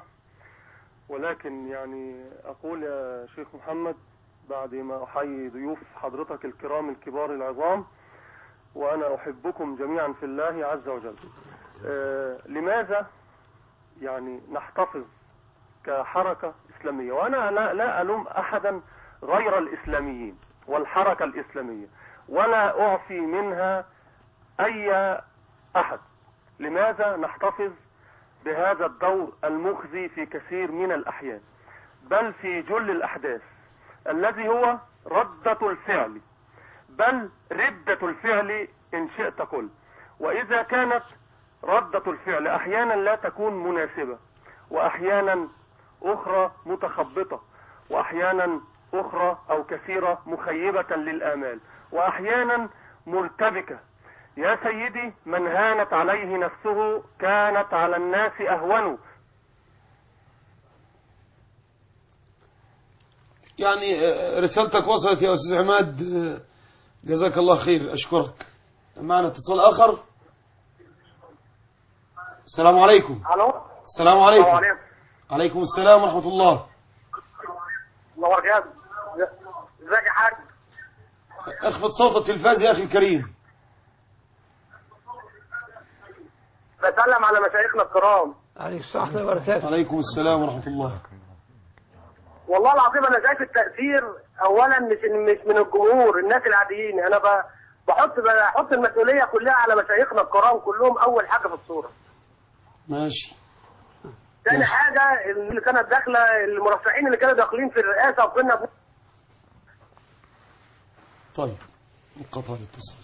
ولكن يعني أقول يا شيخ محمد بعد ما أحيي ضيوف حضرتك الكرام الكبار العظام وأنا أحبكم جميعا في الله عز وجل آه لماذا يعني نحتفظ كحركة إسلامية وأنا لا, لا ألوم أحدا غير الإسلاميين والحركة الإسلامية ولا أعفي منها أي أحد لماذا نحتفظ بهذا الدور المخزي في كثير من الأحيان بل في جل الأحداث الذي هو ردة الفعل بل ردة الفعل إن شئت قل وإذا كانت ردة الفعل أحيانا لا تكون مناسبة وأحيانا أخرى متخبطة وأحيانا أخرى أو كثيرة مخيبة للآمال وأحيانا مرتبكة يا سيدي من هانت عليه نفسه كانت على الناس أهون يعني آه، رسالتك وصلت يا أستاذ عماد آه، جزاك الله خير أشكرك معنا اتصال آخر السلام عليكم ألو السلام عليكم عليكم عليكم السلام ورحمة الله الله وبركاته ازيك يا حاج اخفض صوت التلفاز يا أخي الكريم بسلم على مشايخنا الكرام عليه الصلاة والسلام وبركاته عليكم السلام ورحمة الله والله العظيم انا شايف التاثير اولا مش مش من الجمهور الناس العاديين انا ب- بحط بحط المسؤوليه كلها على مشايخنا الكرام كلهم اول حاجه في الصوره ماشي تاني ماشي. حاجه اللي كانت داخله المرشحين اللي كانوا داخلين في الرئاسه وكنا طيب انقطع الاتصال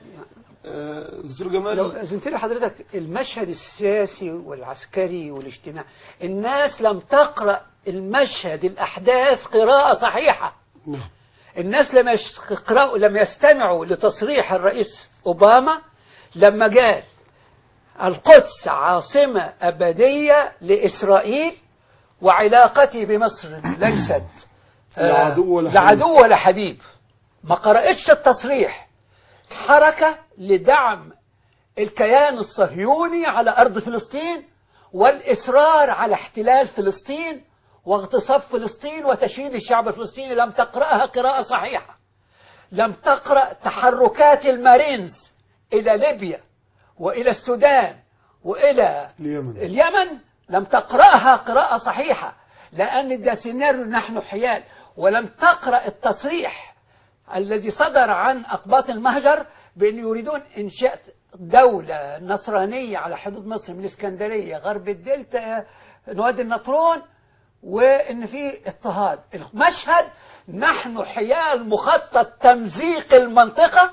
آه، دكتور لو جمال أذنت لي حضرتك المشهد السياسي والعسكري والاجتماعي الناس لم تقرأ المشهد الأحداث قراءة صحيحة نعم الناس لم يقرأوا لم يستمعوا لتصريح الرئيس أوباما لما قال القدس عاصمة أبدية لإسرائيل وعلاقتي بمصر ليست آه، لا عدو ولا لا حبيب. عدو ولا حبيب ما قرأتش التصريح حركة لدعم الكيان الصهيوني على أرض فلسطين والإصرار على احتلال فلسطين واغتصاب فلسطين وتشييد الشعب الفلسطيني لم تقرأها قراءة صحيحة لم تقرأ تحركات المارينز إلى ليبيا وإلى السودان وإلى اليمن اليمن لم تقرأها قراءة صحيحة لأن ده سيناريو نحن حيال ولم تقرأ التصريح الذي صدر عن أقباط المهجر بأن يريدون إنشاء دولة نصرانية على حدود مصر من الإسكندرية غرب الدلتا وادي النطرون وإن في اضطهاد المشهد نحن حيال مخطط تمزيق المنطقة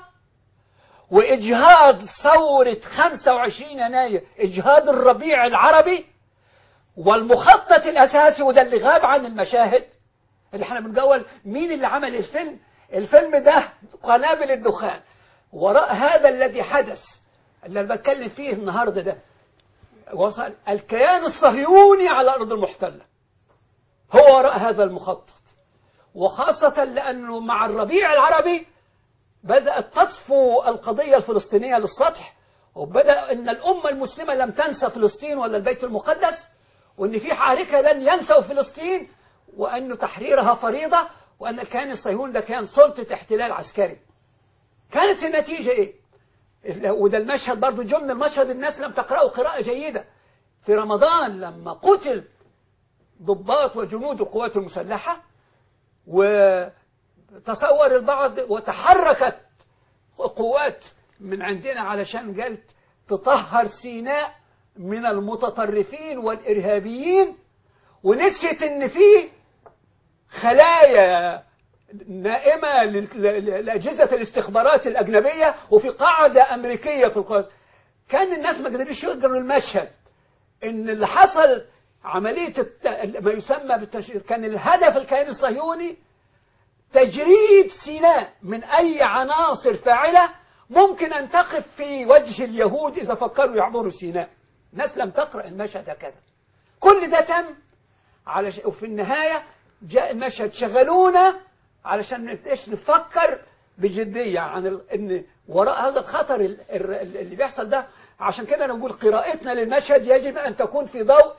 وإجهاض ثورة 25 يناير إجهاض الربيع العربي والمخطط الأساسي وده اللي غاب عن المشاهد اللي احنا بنقول مين اللي عمل الفيلم الفيلم ده قنابل الدخان وراء هذا الذي حدث اللي انا بتكلم فيه النهارده ده وصل الكيان الصهيوني على الارض المحتله هو وراء هذا المخطط وخاصة لأنه مع الربيع العربي بدأت تطفو القضية الفلسطينية للسطح وبدأ أن الأمة المسلمة لم تنسى فلسطين ولا البيت المقدس وأن في حاركة لن ينسوا فلسطين وأن تحريرها فريضة وأن الكيان الصهيوني ده كان سلطة احتلال عسكري كانت النتيجة إيه؟ وده المشهد برضو جمن المشهد الناس لم تقرأه قراءة جيدة في رمضان لما قتل ضباط وجنود القوات المسلحة وتصور البعض وتحركت قوات من عندنا علشان قالت تطهر سيناء من المتطرفين والإرهابيين ونسيت ان في خلايا نائمة لل- لأجهزة الاستخبارات الأجنبية وفي قاعدة أمريكية في القوات كان الناس ما قدروش يقدروا المشهد ان اللي حصل عملية الت... ما يسمى بالتش... كان الهدف الكيان الصهيوني تجريد سيناء من أي عناصر فاعلة ممكن أن تقف في وجه اليهود إذا فكروا يعبروا سيناء الناس لم تقرأ المشهد هكذا كل ده تم على ش... وفي النهاية جاء المشهد شغلونا علشان ايش نفكر بجدية عن ال... ان وراء هذا الخطر ال... ال- اللي بيحصل ده عشان كده نقول قراءتنا للمشهد يجب أن تكون في ضوء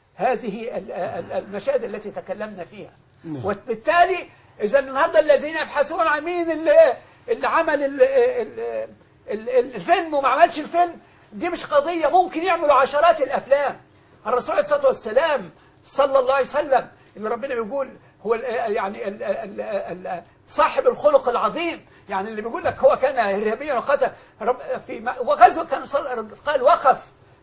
هذه ال- ال- المشاهد التي تكلمنا فيها نعم. وبالتالي إذا النهارده الذين يبحثون عن مين اللي, اللي عمل ال ال ال ال الفيلم وما عملش الفيلم دي مش قضية ممكن يعملوا عشرات الأفلام الرسول عليه الصلاة والسلام صلى الله عليه وسلم اللي ربنا بيقول هو ال يعني ال ال ال صاحب الخلق العظيم يعني اللي بيقول لك هو كان إرهابيا وقتل رب- في م- وغزوة كان صل- قال وقف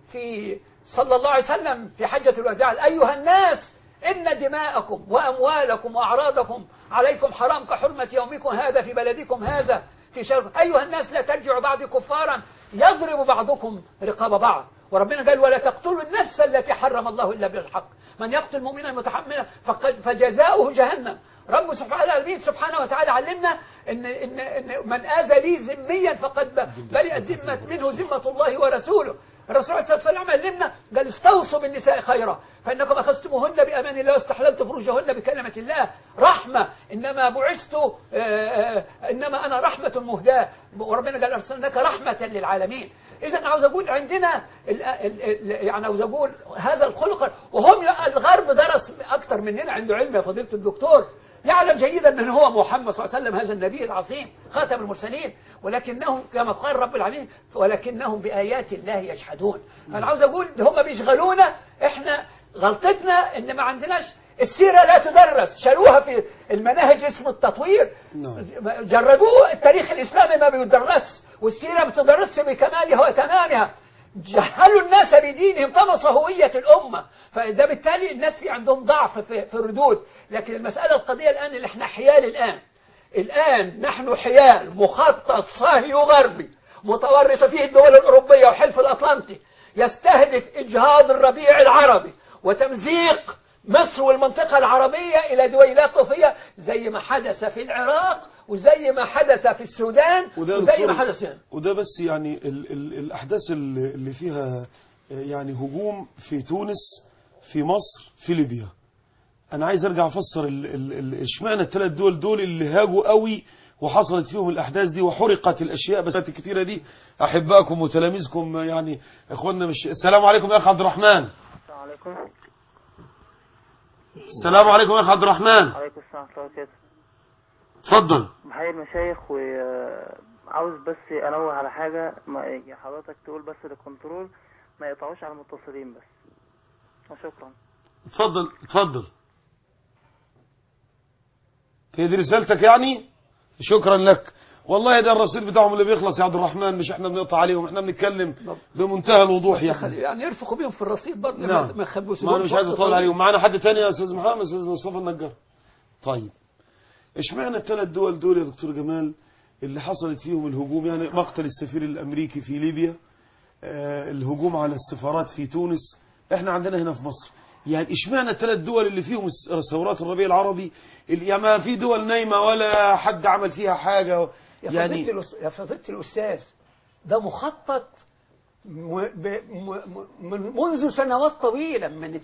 في صلى الله عليه وسلم في حجة الوداع أيها الناس إن دماءكم وأموالكم وأعراضكم عليكم حرام كحرمة يومكم هذا في بلدكم هذا في شهر أيها الناس لا ترجعوا بعد كفارا يضرب بعضكم رقاب بعض وربنا قال ولا تقتلوا النفس التي حرم الله إلا بالحق من يقتل مؤمنا متحملا فقد فجزاؤه جهنم رب سبحانه العالمين سبحانه وتعالى علمنا إن, إن, إن من آذى لي ذميا فقد ب- برئت ذمة منه ذمة الله ورسوله الرسول عليه الصلاة والسلام علمنا قال استوصوا بالنساء خيرا فإنكم أخذتموهن بأمان الله واستحللت فروجهن بكلمة الله رحمة إنما بعثت آه، آه، إنما أنا رحمة مهداة وربنا قال أرسلناك رحمة للعالمين إذا عاوز أقول عندنا ال- ال- ال- يعني عاوز أقول هذا الخلق وهم الغرب درس أكثر مننا عنده علم يا فضيلة الدكتور يعلم جيدا من هو محمد صلى الله عليه وسلم هذا النبي العظيم خاتم المرسلين ولكنهم كما قال رب العالمين ولكنهم بآيات الله يجحدون فأنا عاوز أقول هم بيشغلونا إحنا غلطتنا إن ما عندناش السيرة لا تدرس شالوها في المناهج اسم التطوير نعم. جردوه التاريخ الإسلامي ما بيدرس والسيرة ما بتدرسش بكمالها وتمامها جهلوا الناس بدينهم طمسوا هوية الأمة فده بالتالي الناس في عندهم ضعف في, في الردود لكن المسألة القضية الآن اللي احنا حيال الآن الآن نحن حيال مخطط صهيوني غربي متورطة فيه الدول الأوروبية وحلف الأطلنطي يستهدف إجهاض الربيع العربي وتمزيق مصر والمنطقة العربية إلى دويلات طوفية زي ما حدث في العراق وزي ما حدث في السودان وده وزي دكتور- ما حدث هنا وده بس يعني ال ال الأحداث اللي اللي فيها آه، يعني هجوم في تونس في مصر في ليبيا أنا عايز أرجع أفسر ال- ال- ال- اشمعنى الثلاث دول دول اللي هاجوا قوي وحصلت فيهم الأحداث دي وحرقت الأشياء بس الكتيرة دي أحبائكم وتلاميذكم يعني إخواننا مش السلام عليكم يا أخ عبد الرحمن السلام عليكم السلام عليكم يا أخ عبد الرحمن عليكم السلام ورحمة الله وبركاته اتفضل بحيي المشايخ وعاوز بس انوه على حاجة ما يعني حضرتك تقول بس للكنترول ما يقطعوش على المتصلين بس وشكرا اتفضل اتفضل هي دي رسالتك يعني شكرا لك والله ده الرصيد بتاعهم اللي بيخلص يا عبد الرحمن مش احنا بنقطع عليهم احنا بنتكلم بمنتهى الوضوح يعني يعني يرفقوا بيهم في الرصيد برضه نعم ما يخبوش ما انا مش عايز اطول عليهم معانا حد تاني يا استاذ محمد استاذ مصطفى النجار طيب اشمعنى الثلاث دول دول يا دكتور جمال اللي حصلت فيهم الهجوم يعني مقتل السفير الامريكي في ليبيا آه الهجوم على السفارات في تونس احنا عندنا هنا في مصر يعني اشمعنى الثلاث دول اللي فيهم الس- ثورات الربيع العربي اللي يعني ما في دول نايمه ولا حد عمل فيها حاجه يا يعني فضيلة الأس- يا فضيلة الأستاذ ده مخطط م- ب- م- م- من منذ سنوات طويلة من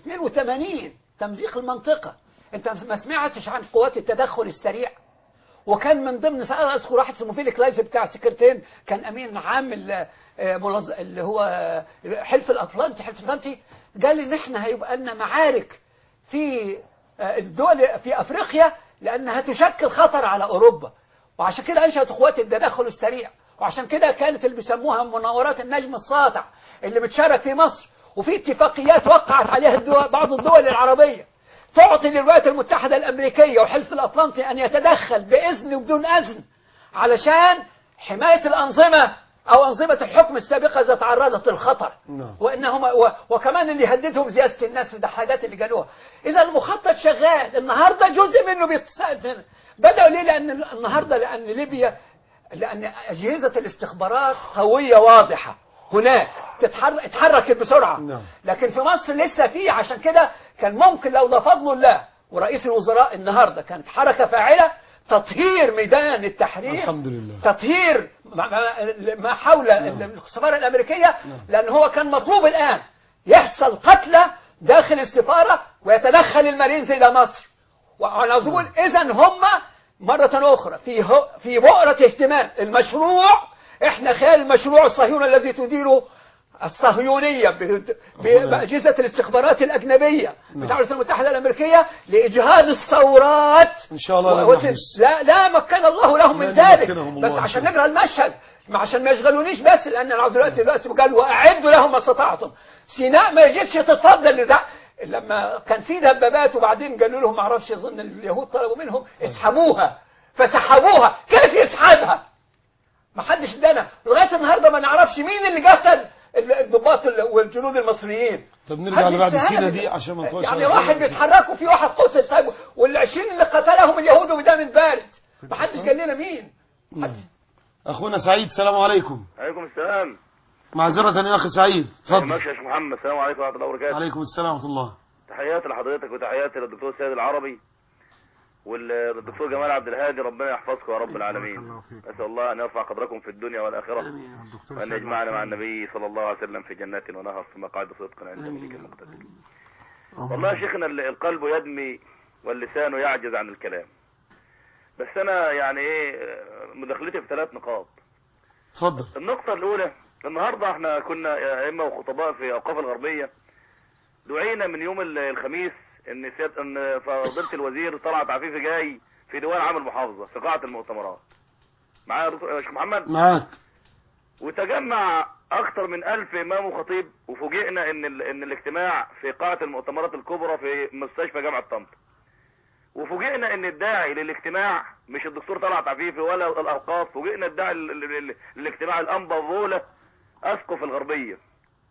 82 تمزيق المنطقة أنت ما سمعتش عن قوات التدخل السريع وكان من ضمن انا اذكر واحد اسمه فيليك لايس بتاع سكرتين كان امين عام ال- آه، منظ... اللي هو آه، حلف الاطلنطي حلف الاطلنطي قال ان احنا هيبقى لنا معارك في آه، الدول في افريقيا لانها تشكل خطر على اوروبا وعشان كده انشأت قوات التدخل السريع وعشان كده كانت اللي بيسموها مناورات النجم الساطع اللي بتشارك في مصر وفي اتفاقيات وقعت عليها الدول بعض الدول العربية تعطي للولايات المتحدة الأمريكية وحلف الأطلنطي أن يتدخل بإذن وبدون أذن علشان حماية الأنظمة أو أنظمة الحكم السابقة إذا تعرضت للخطر نعم. وإنهم و وكمان اللي يهددهم زيادة الناس ده حاجات اللي قالوها إذا المخطط شغال النهاردة جزء منه بيتساعد هنا بدأوا ليه لأن النهاردة لأن ليبيا لأن أجهزة الاستخبارات قوية واضحة هناك تتحرك تتحرك بسرعة نعم. لكن في مصر لسه في عشان كده كان ممكن لو ده فضل الله ورئيس الوزراء النهارده كانت حركة فاعلة تطهير ميدان التحرير الحمد لله. تطهير ما- ما- ما حول السفارة الأمريكية لأن هو كان مطلوب الآن يحصل قتلى داخل السفارة ويتدخل المارينز إلى مصر وأنا عاوز أقول إذا هم مرة أخرى في هو في بؤرة اهتمام المشروع إحنا خلال المشروع الصهيوني الذي تديره الصهيونية ب- ب- بأجهزة الاستخبارات الأجنبية بتاع الولايات المتحدة الأمريكية لإجهاض الثورات إن شاء الله لن و- وت- نحدث. لا لا مكن الله لهم من لن ذلك يمكنهم الله بس إن عشان شاء نقرا المشهد ما عشان ما يشغلونيش بس لان انا دلوقتي دلوقتي قال واعدوا لهم ما استطعتم سيناء ما يجيش تتفضل لده لما كان في دبابات وبعدين قالوا لهم ما اعرفش اظن اليهود طلبوا منهم اسحبوها فسحبوها كيف يسحبها ما حدش ادانا لغايه النهارده ما نعرفش مين اللي قتل ال- الضباط ال- والجنود المصريين طب نرجع هذه لبعد الشهادة السينة دي- دي عشان ما نطولش يعني على واحد الخبر. بيتحركوا في واحد قتل طيب وال20 اللي قتلهم اليهود بدم بارد ما حدش قال لنا مين اخونا سعيد السلام عليكم عليكم السلام معذرة يا اخي سعيد اتفضل ماشي يا شيخ محمد السلام عليكم ورحمه الله وبركاته عليكم السلام ورحمة الله تحياتي لحضرتك وتحياتي للدكتور سيد العربي والدكتور جمال عبد الهادي ربنا يحفظكم يا رب العالمين الله فيك. اسال الله ان يرفع قدركم في الدنيا والاخره الدكتور وان سيد يجمعنا مع العقيل. النبي صلى الله عليه وسلم في جنات ونهر في مقعد صدق عند ملك المقتدر اللهم والله يا شيخنا ال- القلب يدمي واللسان يعجز عن الكلام بس انا يعني ايه مداخلتي في ثلاث نقاط اتفضل النقطة الأولى النهاردة احنا كنا أئمة وخطباء في أوقاف الغربية دعينا من يوم ال- الخميس إن سياد إن فضيلة الوزير طلعت عفيفي جاي في ديوان عام المحافظة في قاعة المؤتمرات معايا يا دكتور- يا شيخ محمد معاك وتجمع أكثر من ألف إمام وخطيب وفوجئنا إن ال... إن الاجتماع في قاعة المؤتمرات الكبرى في مستشفى جامعة طنطا وفوجئنا ان الداعي للاجتماع مش الدكتور طلعت عفيفي ولا الاوقاف فوجئنا الداعي لل- لل- للاجتماع الانبا بولا اسقف الغربيه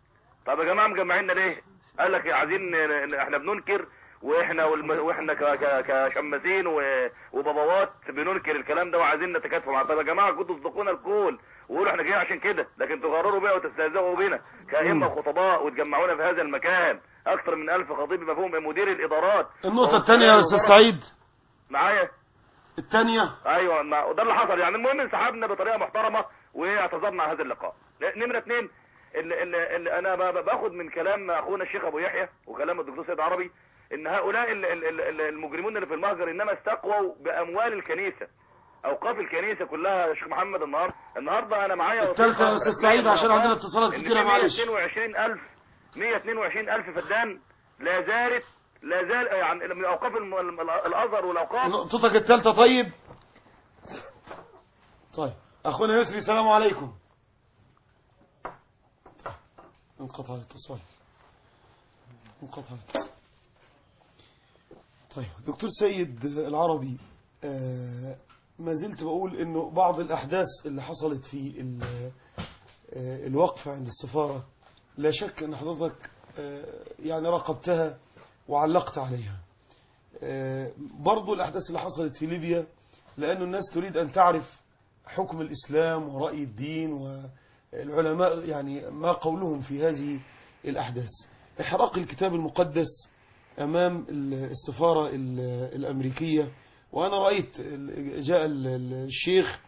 طب يا جماعه مجمعيننا ليه قال لك عايزين ن- ن- احنا بننكر واحنا والم... واحنا ك... ك... كشماسين و... وبابوات بننكر الكلام ده وعايزين نتكاتف مع طب يا جماعه كنتوا تصدقونا الكل وقولوا احنا جايين عشان كده لكن تغرروا بينا وتستهزئوا بينا كائمه وخطباء وتجمعونا في هذا المكان اكثر من ألف خطيب مفهوم مدير الادارات النقطة الثانية يا أستاذ سعيد معايا الثانية ايوه ما وده اللي حصل يعني المهم انسحبنا بطريقه محترمه واعتذرنا عن هذا اللقاء ن- نمره اثنين اللي, اللي, اللي انا ب- ب- باخد من كلام اخونا الشيخ ابو يحيى وكلام الدكتور سيد عربي ان هؤلاء ال- ال- ال- ال- المجرمون اللي في المهجر انما استقووا باموال الكنيسه اوقاف الكنيسه كلها يا شيخ محمد النهارده النهارده انا معايا الثالثة يا أستاذ سعيد عشان عندنا اتصالات كتيرة معلش 122000 122000 فدان لا زالت لا زال يعني من اوقاف الم- الم- الازهر والاوقاف نقطتك الثالثة طيب طيب أخونا يسري السلام عليكم انقطع الاتصال انقطع الاتصال طيب دكتور سيد العربي آه، ما زلت بقول انه بعض الاحداث اللي حصلت في ال- آه، الوقفة عند السفارة لا شك ان حضرتك آه، يعني راقبتها وعلقت عليها آه، برضو الأحداث اللي حصلت في ليبيا لأن الناس تريد أن تعرف حكم الإسلام ورأي الدين والعلماء يعني ما قولهم في هذه الأحداث إحراق الكتاب المقدس أمام السفارة ال- الأمريكية وأنا رأيت ال- جاء ال- ال- الشيخ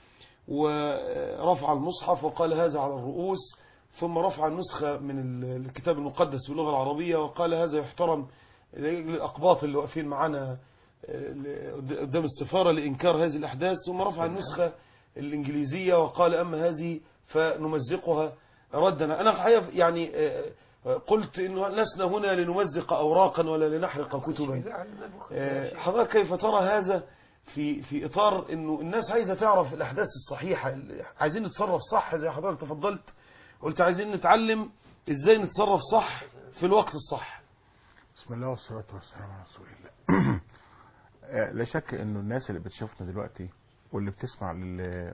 ورفع المصحف وقال هذا على الرؤوس ثم رفع النسخة من ال- الكتاب المقدس باللغة العربية وقال هذا يحترم الأقباط اللي واقفين معانا آه، قدام السفارة لإنكار هذه الأحداث ثم رفع النسخة الإنجليزية وقال أما هذه فنمزقها ردنا أنا الحقيقة يعني آه، آه، قلت إنه لسنا هنا لنمزق أوراقا ولا لنحرق كتبا آه، حضرتك كيف ترى هذا في في إطار إنه الناس عايزة تعرف الأحداث الصحيحة عايزين نتصرف صح زي حضرتك تفضلت قلت عايزين نتعلم إزاي نتصرف صح في الوقت الصح بسم الله والصلاة والسلام على رسول الله آه، لا شك انه الناس اللي بتشوفنا دلوقتي واللي بتسمع لل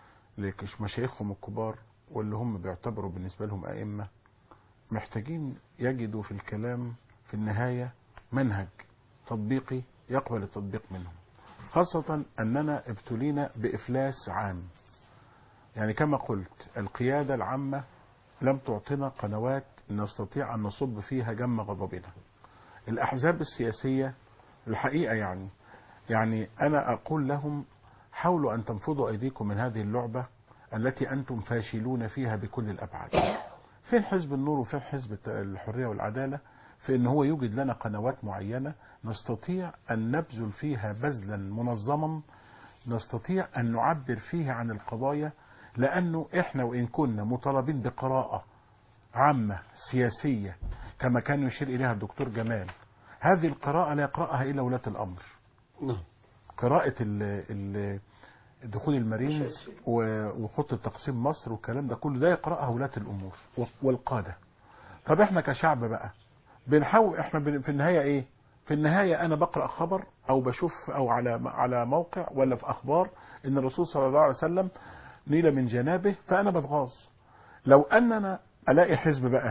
لمشايخهم الكبار واللي هم بيعتبروا بالنسبة لهم أئمة محتاجين يجدوا في الكلام في النهاية منهج تطبيقي يقبل التطبيق منهم خاصة أننا ابتلينا بإفلاس عام يعني كما قلت القيادة العامة لم تعطنا قنوات نستطيع أن نصب فيها جم غضبنا الأحزاب السياسية الحقيقة يعني يعني أنا أقول لهم حاولوا أن تنفضوا أيديكم من هذه اللعبة التي أنتم فاشلون فيها بكل الأبعاد فين حزب النور وفين حزب الحرية والعدالة في أن هو يوجد لنا قنوات معينة نستطيع أن نبذل فيها بذلا منظما نستطيع أن نعبر فيها عن القضايا لأنه إحنا وإن كنا مطالبين بقراءة عامة سياسية كما كان يشير إليها الدكتور جمال هذه القراءة لا يقرأها إلا ولاة الأمر نعم قراءة ال ال دخول المارينز و- وخطة تقسيم مصر والكلام ده كله ده يقرأها ولاة الأمور و- والقادة طب احنا كشعب بقى بنحاول احنا بن- في النهاية ايه في النهاية انا بقرأ خبر او بشوف او على على موقع ولا في اخبار ان الرسول صلى الله عليه وسلم نيل من جنابه فانا بتغاظ لو اننا الاقي حزب بقى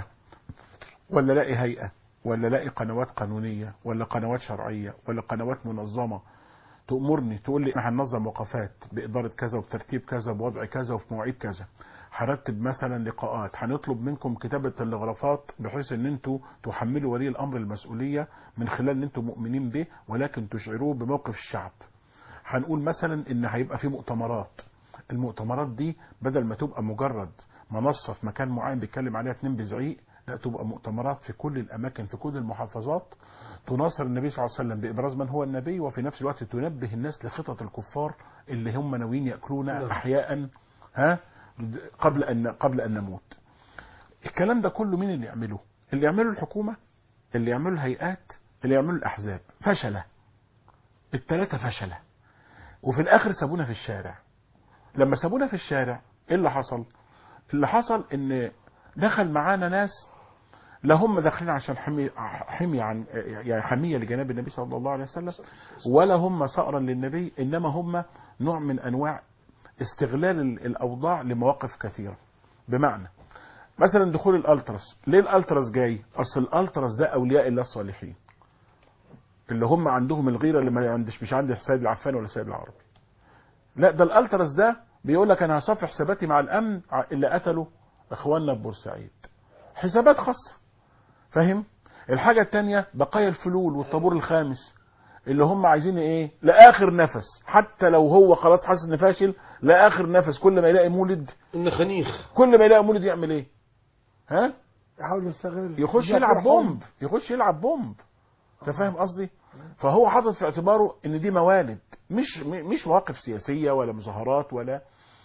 ولا الاقي هيئة ولا الاقي قنوات قانونية ولا قنوات شرعية ولا قنوات منظمة تأمرني تقول لي احنا هننظم وقفات بإدارة كذا وبترتيب كذا بوضع كذا وفي مواعيد كذا هرتب مثلا لقاءات هنطلب منكم كتابة تلغرافات بحيث ان انتوا تحملوا ولي الامر المسؤولية من خلال ان انتوا مؤمنين به ولكن تشعروه بموقف الشعب هنقول مثلا ان هيبقى في مؤتمرات المؤتمرات دي بدل ما تبقى مجرد منصة في مكان معين بيتكلم عليها اتنين بزعيق لا تبقى مؤتمرات في كل الاماكن في كل المحافظات تناصر النبي صلى الله عليه وسلم بابراز من هو النبي وفي نفس الوقت تنبه الناس لخطط الكفار اللي هم ناويين ياكلونا احياء ها قبل ان قبل ان نموت. الكلام ده كله مين اللي يعمله؟ اللي يعمله الحكومه اللي يعمله الهيئات اللي يعمله الاحزاب فشله الثلاثه فشله وفي الاخر سابونا في الشارع لما سابونا في الشارع ايه اللي حصل؟ اللي حصل ان دخل معانا ناس لا هم داخلين عشان حمي حمية عن يعني حمية لجناب النبي صلى الله عليه وسلم ولا هم صقرا للنبي انما هم نوع من انواع استغلال ال- الاوضاع لمواقف كثيرة بمعنى مثلا دخول الالتراس ليه الالتراس جاي اصل الالتراس ده اولياء الله الصالحين اللي هم عندهم الغيره اللي ما عندش مش عند السيد العفان ولا السيد العربي لا ده الالتراس ده بيقول لك انا هصفي حساباتي مع الامن ع- اللي قتلوا اخواننا في بورسعيد حسابات خاصه فاهم الحاجه التانية بقايا الفلول والطابور الخامس اللي هم عايزين ايه لاخر نفس حتى لو هو خلاص حاسس انه فاشل لاخر نفس كل ما يلاقي مولد إن خنيخ كل ما يلاقي مولد يعمل ايه ها يحاول يستغل يخش يجيب يلعب حب. بومب يخش يلعب بومب انت فاهم قصدي فهو حاطط في اعتباره ان دي موالد مش م- مش مواقف سياسيه ولا مظاهرات ولا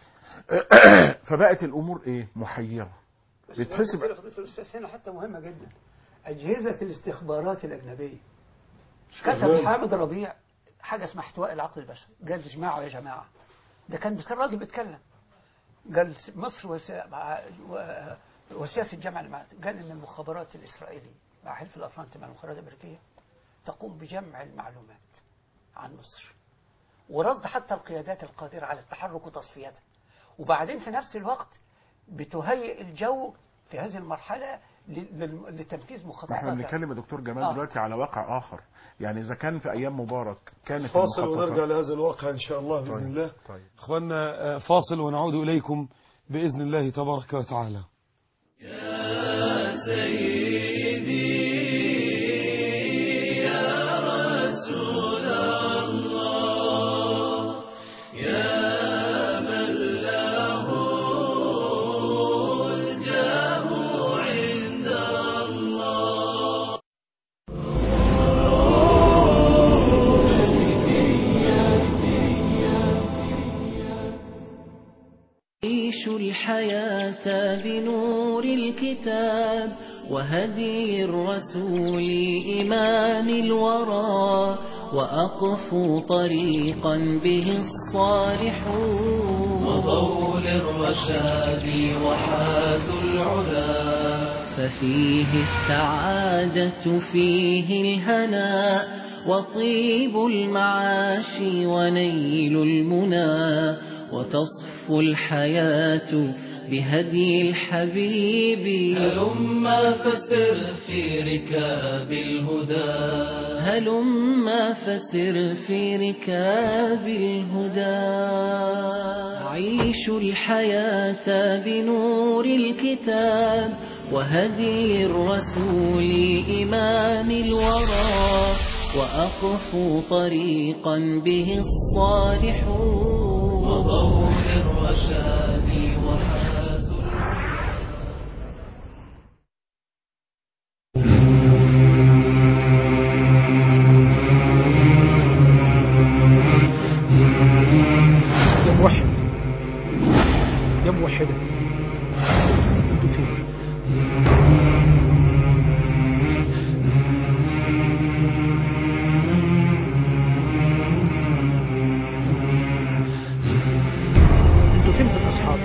فبقت الامور ايه محيره بيتحسب فضيلة الأستاذ هنا حتى مهمة جدا أجهزة الاستخبارات الأجنبية كتب حامد ربيع حاجة اسمها احتواء العقل البشري قال اجمعوا يا جماعة ده كان بس كان راجل بيتكلم قال مصر وسي... مع... و... وسياسة الجامعة المعاد قال إن المخابرات الإسرائيلية مع حلف الأطلنطي مع المخابرات الأمريكية تقوم بجمع المعلومات عن مصر ورصد حتى القيادات القادرة على التحرك وتصفيتها وبعدين في نفس الوقت بتهيئ الجو في هذه المرحلة ل- لل- لتنفيذ ما احنا مخططات بنتكلم يا دكتور جمال آه. دلوقتي على واقع اخر يعني اذا كان في ايام مبارك كانت فاصل المخططات- ونرجع لهذا الواقع إن شاء الله بإذن طيب. الله طيب. إخواننا آه، فاصل ونعود إليكم بإذن الله تبارك وتعالى عيش الحياة بنور الكتاب وهدي الرسول إمام الورى وأقفوا طريقا به الصالحون وضوء للرشاد وحازوا العلا ففيه السعادة فيه الهناء وطيب المعاش ونيل المنى وتصفو الحياة بهدي الحبيب هلما فسر في ركاب الهدى هلما فسر في ركاب الهدى عيش الحياة بنور الكتاب وهدي الرسول إمام الورى وأقفوا طريقا به الصالحون وضوء الرشاد وحازوا يا موحد يا موحدة انتوا فين انتوا فين في الاصحاب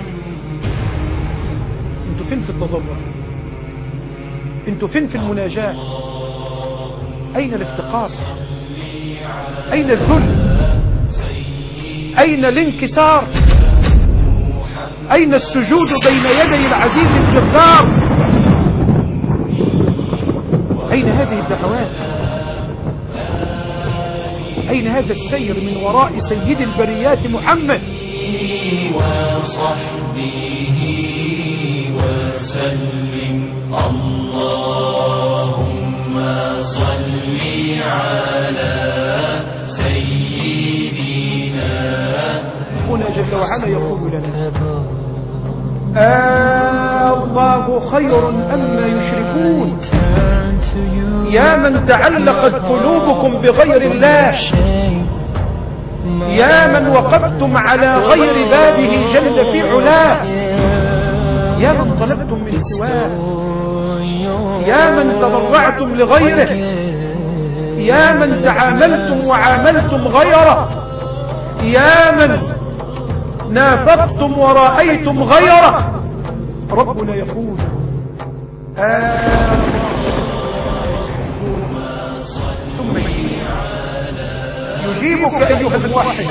انتوا فين في التضرع انتوا فين في المناجاة اين الافتقار اين الذل أين الانكسار أين السجود بين يدي العزيز الجبار أين هذه الدعوات أين هذا السير من وراء سيد البريات محمد وصحبه وسلم اللهم صل على سيدنا هنا جل وعلا يقول لنا آه الله خير أما يشركون يا من تعلقت قلوبكم بغير الله يا من وقفتم على غير بابه جل في علاه يا من طلبتم من سواه يا من تضرعتم لغيره يا من تعاملتم وعاملتم غيره يا من نافقتم ورأيتم غيره ربنا يقول آه ثم يجيبك أيها الموحد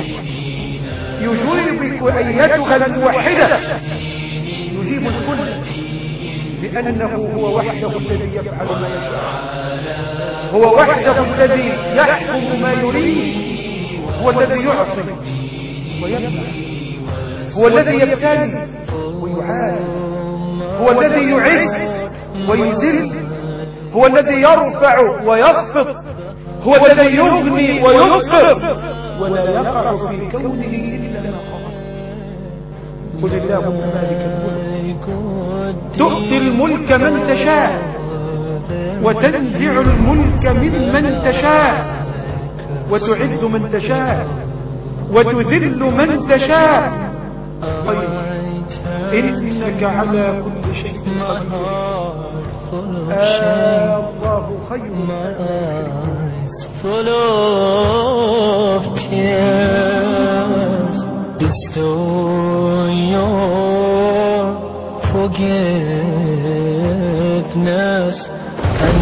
يجيبك أيتها الموحدة يجيب الكل لأنه هو وحده الذي يفعل ما يشاء هو وحده الذي يحكم ما يريد هو الذي يعطي ويمنع هو الذي يبتلي ويعاد هو الذي يعز ويذل هو الذي يرفع ويخفض هو الذي يغني ويفقر ولا يقع في كونه إلا ما قضى قل اللهم مالك الملك تؤتي الملك من تشاء وتنزع الملك ممن تشاء وتعز من تشاء وتذل من تشاء طيب إنك على كل شيء قدير آه الله خير full of tears bestow your forgiveness and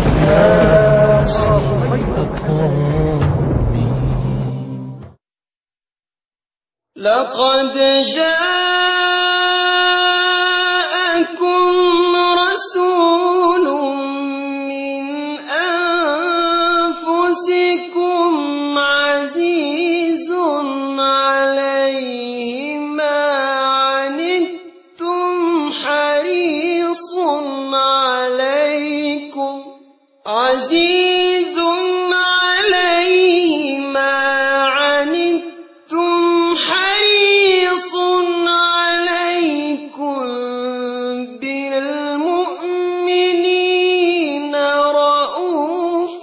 mercy upon me لقد جاءكم رسول من أنفسكم عزيز عليه ما عنتم حريص عليكم عزيز عليه ما عنتم حريص عليكم بالمؤمنين رؤوف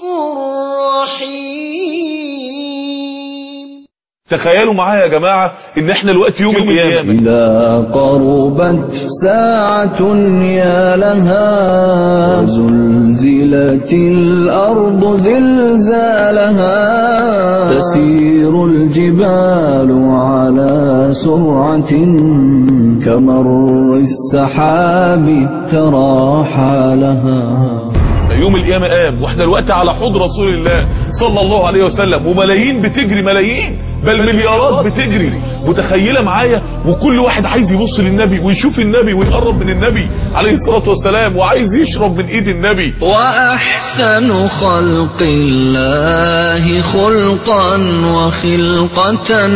رحيم تخيلوا معايا يا جماعة ان احنا الوقت يوم القيامة إذا قربت ساعة يا لها زلزلت الأرض زلزالها تسير الجبال على سرعة كمر السحاب ترى حالها يوم القيامة قام واحنا الوقت على حوض رسول الله صلى الله عليه وسلم وملايين بتجري ملايين بل مليارات بتجري متخيلة معايا وكل واحد عايز يبص للنبي ويشوف النبي ويقرب من النبي عليه الصلاة والسلام وعايز يشرب من ايد النبي وأحسن خلق الله خلقا وخلقة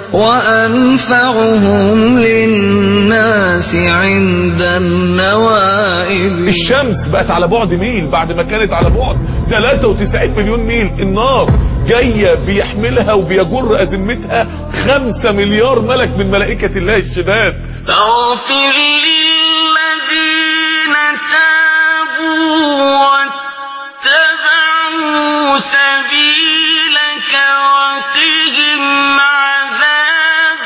وأنفعهم للناس عند النوائب الشمس بقت على بعد ميل بعد ما كانت على بعد 93 مليون ميل النار جاية بيحملها وبيجر أزمتها 5 مليار ملك من ملائكة الله الشداد فاغفر للذين تابوا واتبعوا سبيلك وقهم عذاب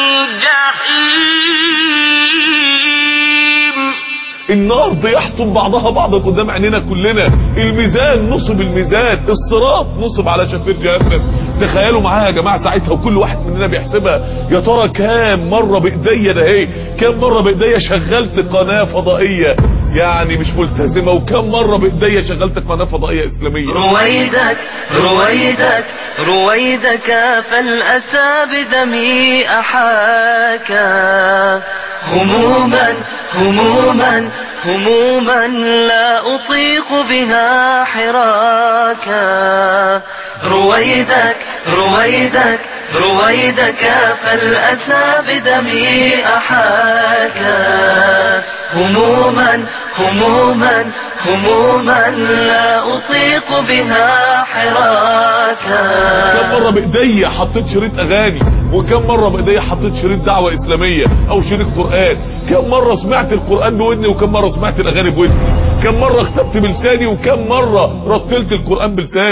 الجحيم النار بيحطم بعضها بعضا قدام عينينا كلنا الميزان نصب الميزان الصراط نصب على شفير جهنم تخيلوا معايا يا جماعه ساعتها وكل واحد مننا بيحسبها يا ترى كام مره بايديا ده اهي كام مره بايديا شغلت قناه فضائيه يعني مش ملتزمه وكم مره بايديا شغلت قناه فضائيه اسلاميه رويدك رويدك رويدك فالأسى بدمي أحاكا هموما هموما هموما لا أطيق بها حراكا رويدك رويدك رويدك فالأسى بدمي أحاكا هموما هموما هموما لا أطيق بها حراكا كم مرة بايديا حطيت شريط اغاني وكم مرة بايديا حطيت شريط دعوة اسلامية او شريط قرآن كم مرة سمعت القرآن بودني وكم مرة سمعت الاغاني بودني كم مرة اختبت بلساني وكم مرة رتلت القرآن بلساني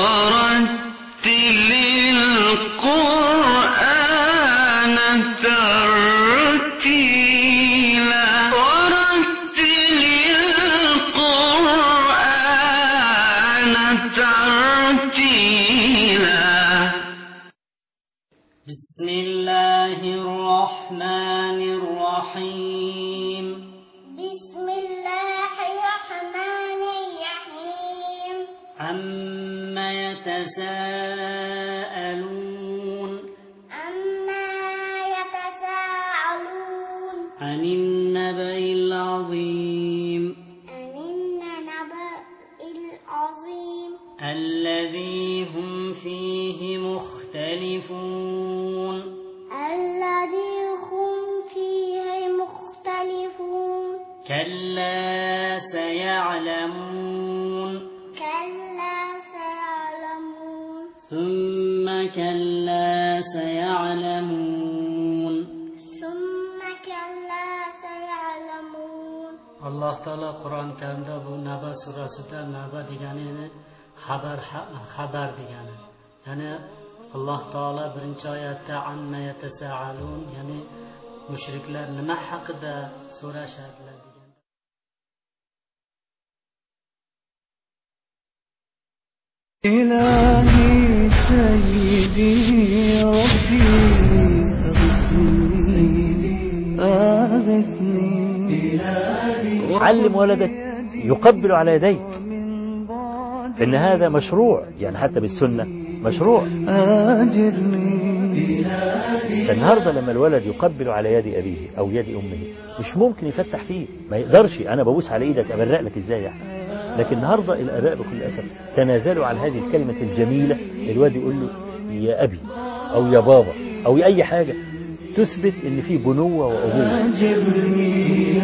ورتل القرآن ترتيلا ورتل القرآن ترتيلا بسم الله الرحمن الرحيم بسم الله الرحمن الرحيم عما يتساءلون أما يتساءلون عن النبأ العظيم الذي هم فيه مختلفون الذي هم فيه مختلفون كلا سيعلمون كلا سيعلمون ثم كلا سيعلمون ثم كلا سيعلمون alloh taolo qur'oni karimda bu naba surasida naba degani ya'ni xabar xabar degani ya'ni alloh taolo birinchi oyatda amma yatasaalun ya'ni mushriklar nima haqida so'rashadilar degan إلهي سيدي ربي أغثني علم ولدك يقبل على يديك فإن هذا مشروع يعني حتى بالسنة مشروع أجرني فالنهاردة لما الولد يقبل على يد أبيه أو يد أمه مش ممكن يفتح فيه ما يقدرش أنا ببوس على إيدك أبرق لك إزاي يعني لكن النهاردة الآباء بكل أسف تنازلوا عن هذه الكلمة الجميلة الواد يقول له يا أبي أو يا بابا أو يا أي حاجة تثبت إن في بنوة وأبوة أجرني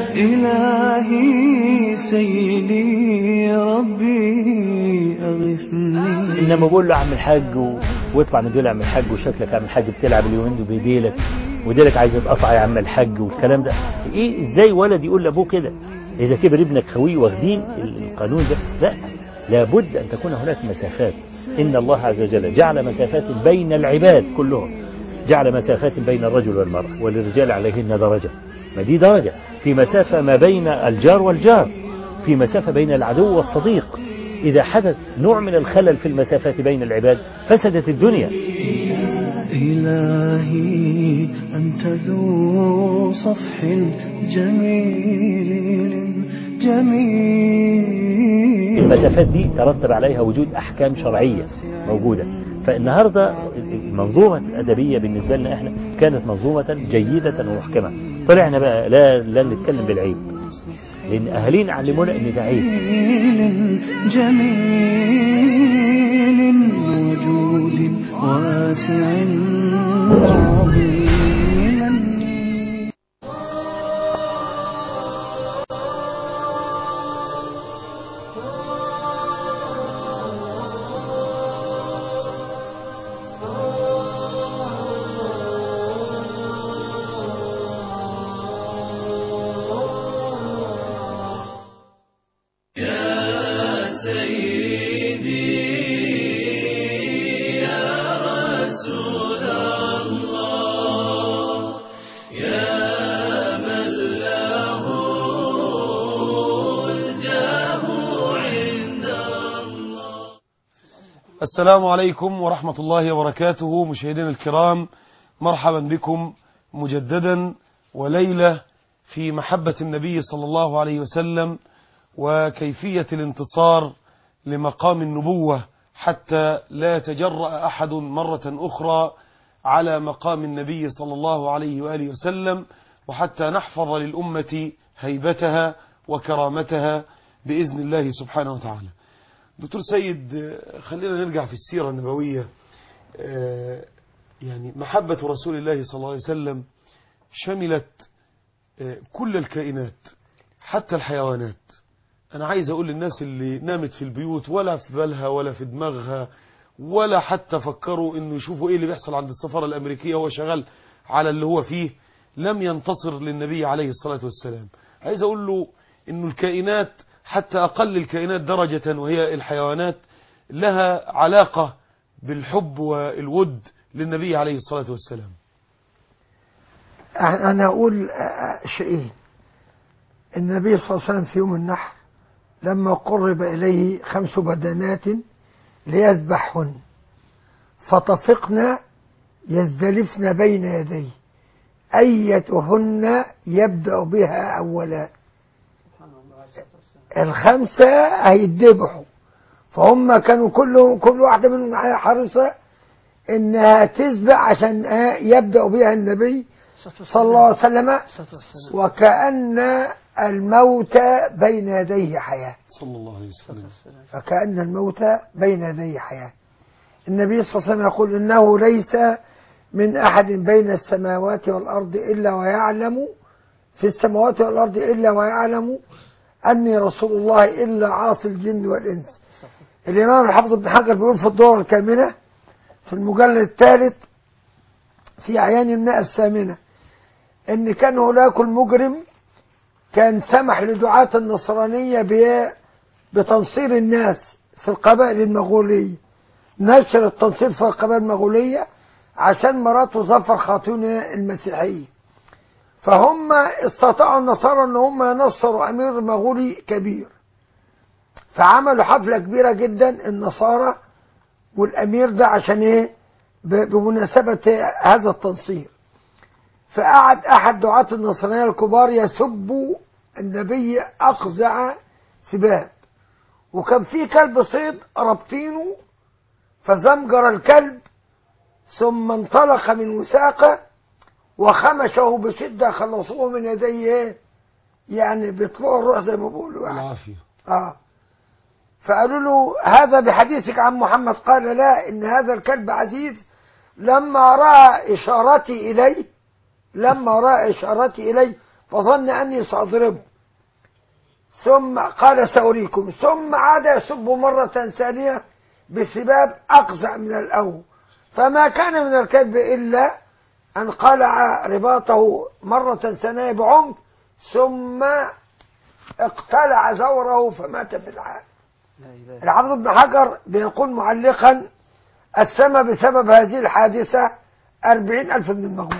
إلهي سيدي ربي أغثني إنما بقول له أعمل حاج و... واطلع من دول اعمل حاج وشكلك اعمل حاج بتلعب اليومين دول بديلك وديلك عايز يتقطع يا عم الحاج والكلام ده ايه ازاي ولد يقول لابوه كده اذا كبر ابنك خويه واخدين القانون ده لا لابد ان تكون هناك مسافات ان الله عز وجل جعل مسافات بين العباد كلهم جعل مسافات بين الرجل والمرأة وللرجال عليهن درجة ما دي درجة في مسافة ما بين الجار والجار في مسافة بين العدو والصديق إذا حدث نوع من الخلل في المسافات بين العباد فسدت الدنيا إلهي أنت ذو صفح جميل جميل المسافات دي ترتب عليها وجود أحكام شرعية موجودة فالنهاردة المنظومة الأدبية بالنسبة لنا إحنا كانت منظومة جيدة ومحكمة طلعنا بقى لا, لا نتكلم بالعيب لأن أهالينا علمونا إن ده عيب جميل وجود واسع عظيما السلام عليكم ورحمة الله وبركاته مشاهدينا الكرام مرحبا بكم مجددا وليلة في محبة النبي صلى الله عليه وسلم وكيفية الانتصار لمقام النبوة حتى لا يتجرأ أحد مرة أخرى على مقام النبي صلى الله عليه وآله وسلم وحتى نحفظ للأمة هيبتها وكرامتها بإذن الله سبحانه وتعالى دكتور سيد خلينا نرجع في السيرة النبوية يعني محبة رسول الله صلى الله عليه وسلم شملت كل الكائنات حتى الحيوانات أنا عايز أقول للناس اللي نامت في البيوت ولا في بالها ولا في دماغها ولا حتى فكروا إنه يشوفوا إيه اللي بيحصل عند السفارة الأمريكية هو شغال على اللي هو فيه لم ينتصر للنبي عليه الصلاة والسلام عايز أقول له إنه الكائنات حتى أقل الكائنات درجة وهي الحيوانات لها علاقة بالحب والود للنبي عليه الصلاة والسلام أنا أقول شيئين النبي صلى الله عليه وسلم في يوم النحر لما قرب إليه خمس بدنات ليذبحهن فطفقن يزدلفن بين يديه أيتهن يبدأ بها أولا الخمسة هيتذبحوا فهم كانوا كلهم كل واحدة منهم حريصة انها تذبح عشان يبدأ بها النبي صلى الله عليه وسلم وكأن الموت بين يديه حياة صلى الله عليه وسلم فكأن الموت بين يديه حياة النبي صلى الله عليه وسلم يقول إنه ليس من أحد بين السماوات والأرض إلا ويعلم في السماوات والأرض إلا ويعلم أني رسول الله إلا عاصي الجن والإنس الإمام الحافظ ابن حجر بيقول في الدور الكاملة في المجلد الثالث في أعيان المئة الثامنة إن كان هناك المجرم كان سمح لدعاة النصرانية ب- بتنصير الناس في القبائل المغولية نشر التنصير في القبائل المغولية عشان مراته ظفر خاتون المسيحية فهم استطاعوا النصارى ان هم ينصروا امير مغولي كبير فعملوا حفلة كبيرة جدا النصارى والامير ده عشان ايه ب- بمناسبة هذا التنصير فقعد احد دعاة النصرانية الكبار يسب النبي اقزع سباب وكان في كلب صيد رابطينه فزمجر الكلب ثم انطلق من وساقه وخمشه بشدة خلصوه من يديه ايه؟ يعني بيطلعوا الروح زي ما بيقولوا يعني. العافية اه فقالوا له هذا بحديثك عن محمد قال لا ان هذا الكلب عزيز لما راى اشارتي اليه لما راى اشارتي اليه فظن اني ساضربه ثم قال سأريكم ثم عاد يسب مرة ثانية بسباب أقزع من الأول فما كان من الكذب إلا أن قلع رباطه مرة ثانية بعمق ثم اقتلع زوره فمات في العام الحافظ ابن حجر بيقول معلقا السمى بسبب هذه الحادثة أربعين ألف من المغول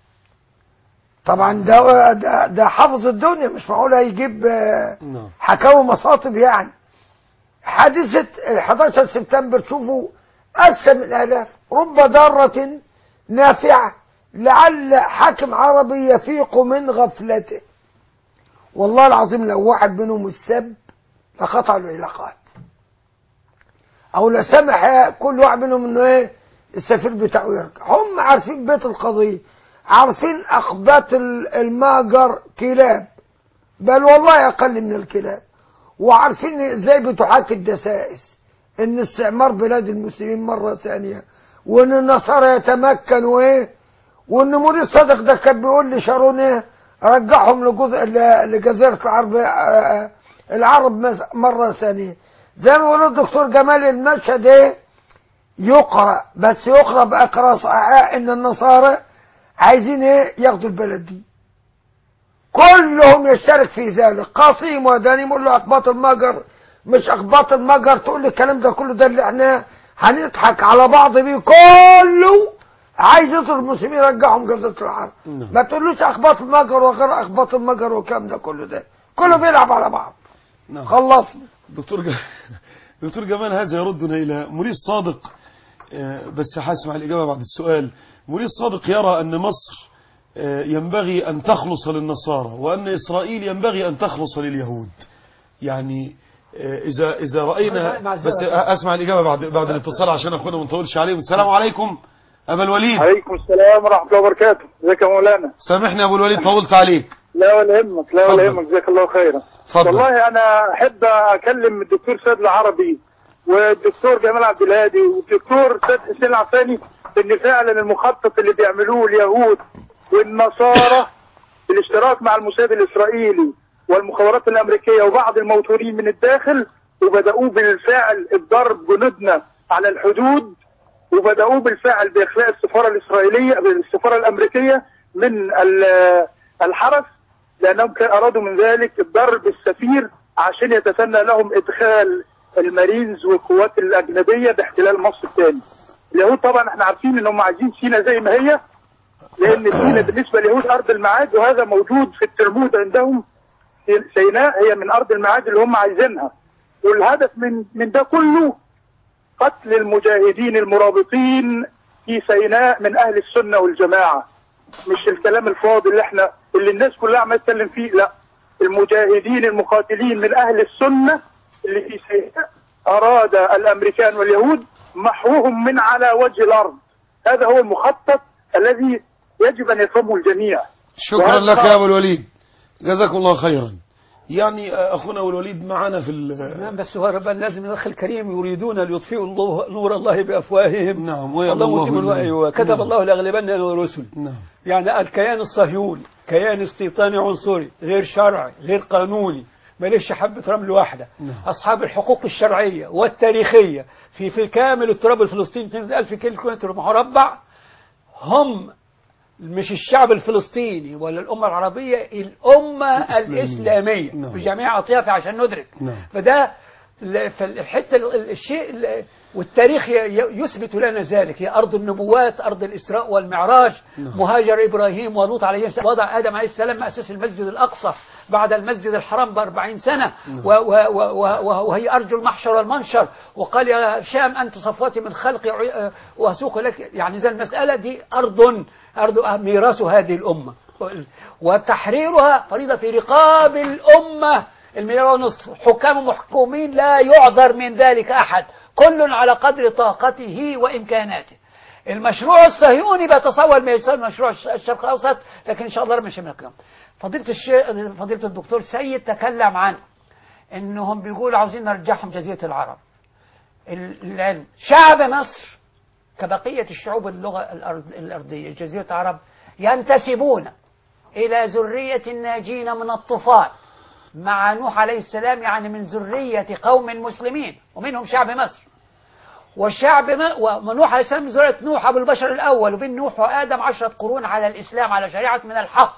طبعا ده, ده, ده حافظ الدنيا مش معقول هيجيب آه، نعم حكاوي مصاطب يعني حادثة ال 11 سبتمبر شوفوا أسم الآلاف رب ضارة نافعة لعل حاكم عربي يفيق من غفلته والله العظيم لو واحد منهم السب لقطع العلاقات او لا سمح كل واحد منهم انه ايه السفير بتاعه يرجع هم عارفين بيت القضية عارفين اخبات ال- الماجر كلاب بل والله اقل من الكلاب وعارفين ازاي بتحاكي الدسائس ان استعمار بلاد المسلمين مرة ثانية وان النصارى يتمكنوا ايه وان مريد صدق ده كان بيقول لي شارون ايه رجعهم لجزء ل- لجزيرة العرب آه، العرب مس- مرة ثانية زي ما بيقول الدكتور جمال المشهد ايه يقرأ بس يقرأ بأقرأ صحيح ان النصارى عايزين ايه ياخدوا البلد دي كلهم يشترك في ذلك قاسم وداني يقول له اقباط المجر مش اقباط المجر تقول لي الكلام ده كله ده اللي احنا هنضحك على بعض بيه كله عايز يطلب المسلمين يرجعهم جزيرة العرب نعم. ما تقولوش اقباط المجر وغير اقباط المجر والكلام ده كله ده كله بيلعب على بعض نعم خلصنا دكتور ج... دكتور جمال هذا يردنا إلى مريد صادق آه، بس هسمع الإجابة بعد السؤال مريد صادق يرى أن مصر آه، ينبغي أن تخلص للنصارى وأن إسرائيل ينبغي أن تخلص لليهود يعني آه، إذا إذا رأينا معذرة. بس أسمع الإجابة بعد بعد الاتصال عشان أخونا ما نطولش عليهم السلام عليكم أبا الوليد عليكم السلام ورحمة الله وبركاته ازيك يا مولانا سامحني يا أبو الوليد طولت عليك لا ولا يهمك لا ولا اتفضل. يهمك جزاك الله خيرا اتفضل. والله انا احب اكلم الدكتور سيد العربي والدكتور جمال عبد الهادي والدكتور سيد حسين العفاني ان فعلا المخطط اللي بيعملوه اليهود والنصارى بالاشتراك مع الموساد الاسرائيلي والمخابرات الامريكيه وبعض الموتورين من الداخل وبداوا بالفعل الضرب جنودنا على الحدود وبداوا بالفعل باخلاء السفاره الاسرائيليه السفاره الامريكيه من ال- الحرس لانهم كان ارادوا من ذلك ضرب السفير عشان يتسنى لهم ادخال المارينز والقوات الاجنبيه باحتلال مصر تاني. اليهود طبعا احنا عارفين ان هم عايزين سينا زي ما هي لان سينا بالنسبه لليهود ارض المعاد وهذا موجود في التلمود عندهم سيناء هي من ارض المعاد اللي هم عايزينها والهدف من من ده كله قتل المجاهدين المرابطين في سيناء من اهل السنه والجماعه مش الكلام الفاضي اللي احنا اللي الناس كلها عماله تتكلم فيه لا المجاهدين المقاتلين من اهل السنه اللي في سيناء اراد الامريكان واليهود محوهم من على وجه الارض هذا هو المخطط الذي يجب ان يفهمه الجميع شكرا لك يا أبو الوليد جزاكم الله خيرا يعني آه، أخونا والوليد معنا في ال- نعم بس هو ربنا لازم الأخ الكريم يريدون ليطفئوا الله نور الله بأفواههم نعم ويأبى الله الله متم إلا- الوحي وكتب نعم. الله لأغلبن أنا ورسل نعم يعني الكيان الصهيوني كيان استيطاني عنصري غير شرعي غير قانوني ماليش حبة رمل واحدة نعم. أصحاب الحقوق الشرعية والتاريخية في في كامل التراب الفلسطيني 20000 كيلو مربع هم مش الشعب الفلسطيني ولا الأمة العربية الأمة الإسلامية. الإسلامية نعم. بجميع أطيافها عشان ندرك نعم فده ال- فالحته ال- الشيء ال- والتاريخ ي- ي- يثبت لنا ذلك هي ارض النبوات ارض الاسراء والمعراج نعم. مهاجر ابراهيم ولوط عليه السلام وضع ادم عليه السلام اسس المسجد الاقصى بعد المسجد الحرام بأربعين سنة و و و و وهي أرجو المحشر والمنشر وقال يا شام أنت صفوتي من خلقي عي- وأسوق لك يعني زي المسألة دي أرض أرض ميراث هذه الأمة وتحريرها فريضة في رقاب الأمة المليار ونصف حكام محكومين لا يعذر من ذلك أحد كل على قدر طاقته وإمكاناته المشروع الصهيوني بيتصور ما يسمى مشروع الشرق الأوسط لكن إن شاء الله مش من الكلام فضيلة الشيخ فضيلة الدكتور سيد تكلم عن إنهم بيقولوا عاوزين نرجعهم جزيرة العرب العلم شعب مصر كبقية الشعوب اللغة الأرض الأرضية جزيرة العرب ينتسبون إلى ذرية الناجين من الطوفان مع نوح عليه السلام يعني من ذرية قوم مسلمين ومنهم شعب مصر والشعب ما ونوح عليه السلام من ذرية نوح أبو البشر الأول وبين نوح وآدم عشرة قرون على الإسلام على شريعة من الحق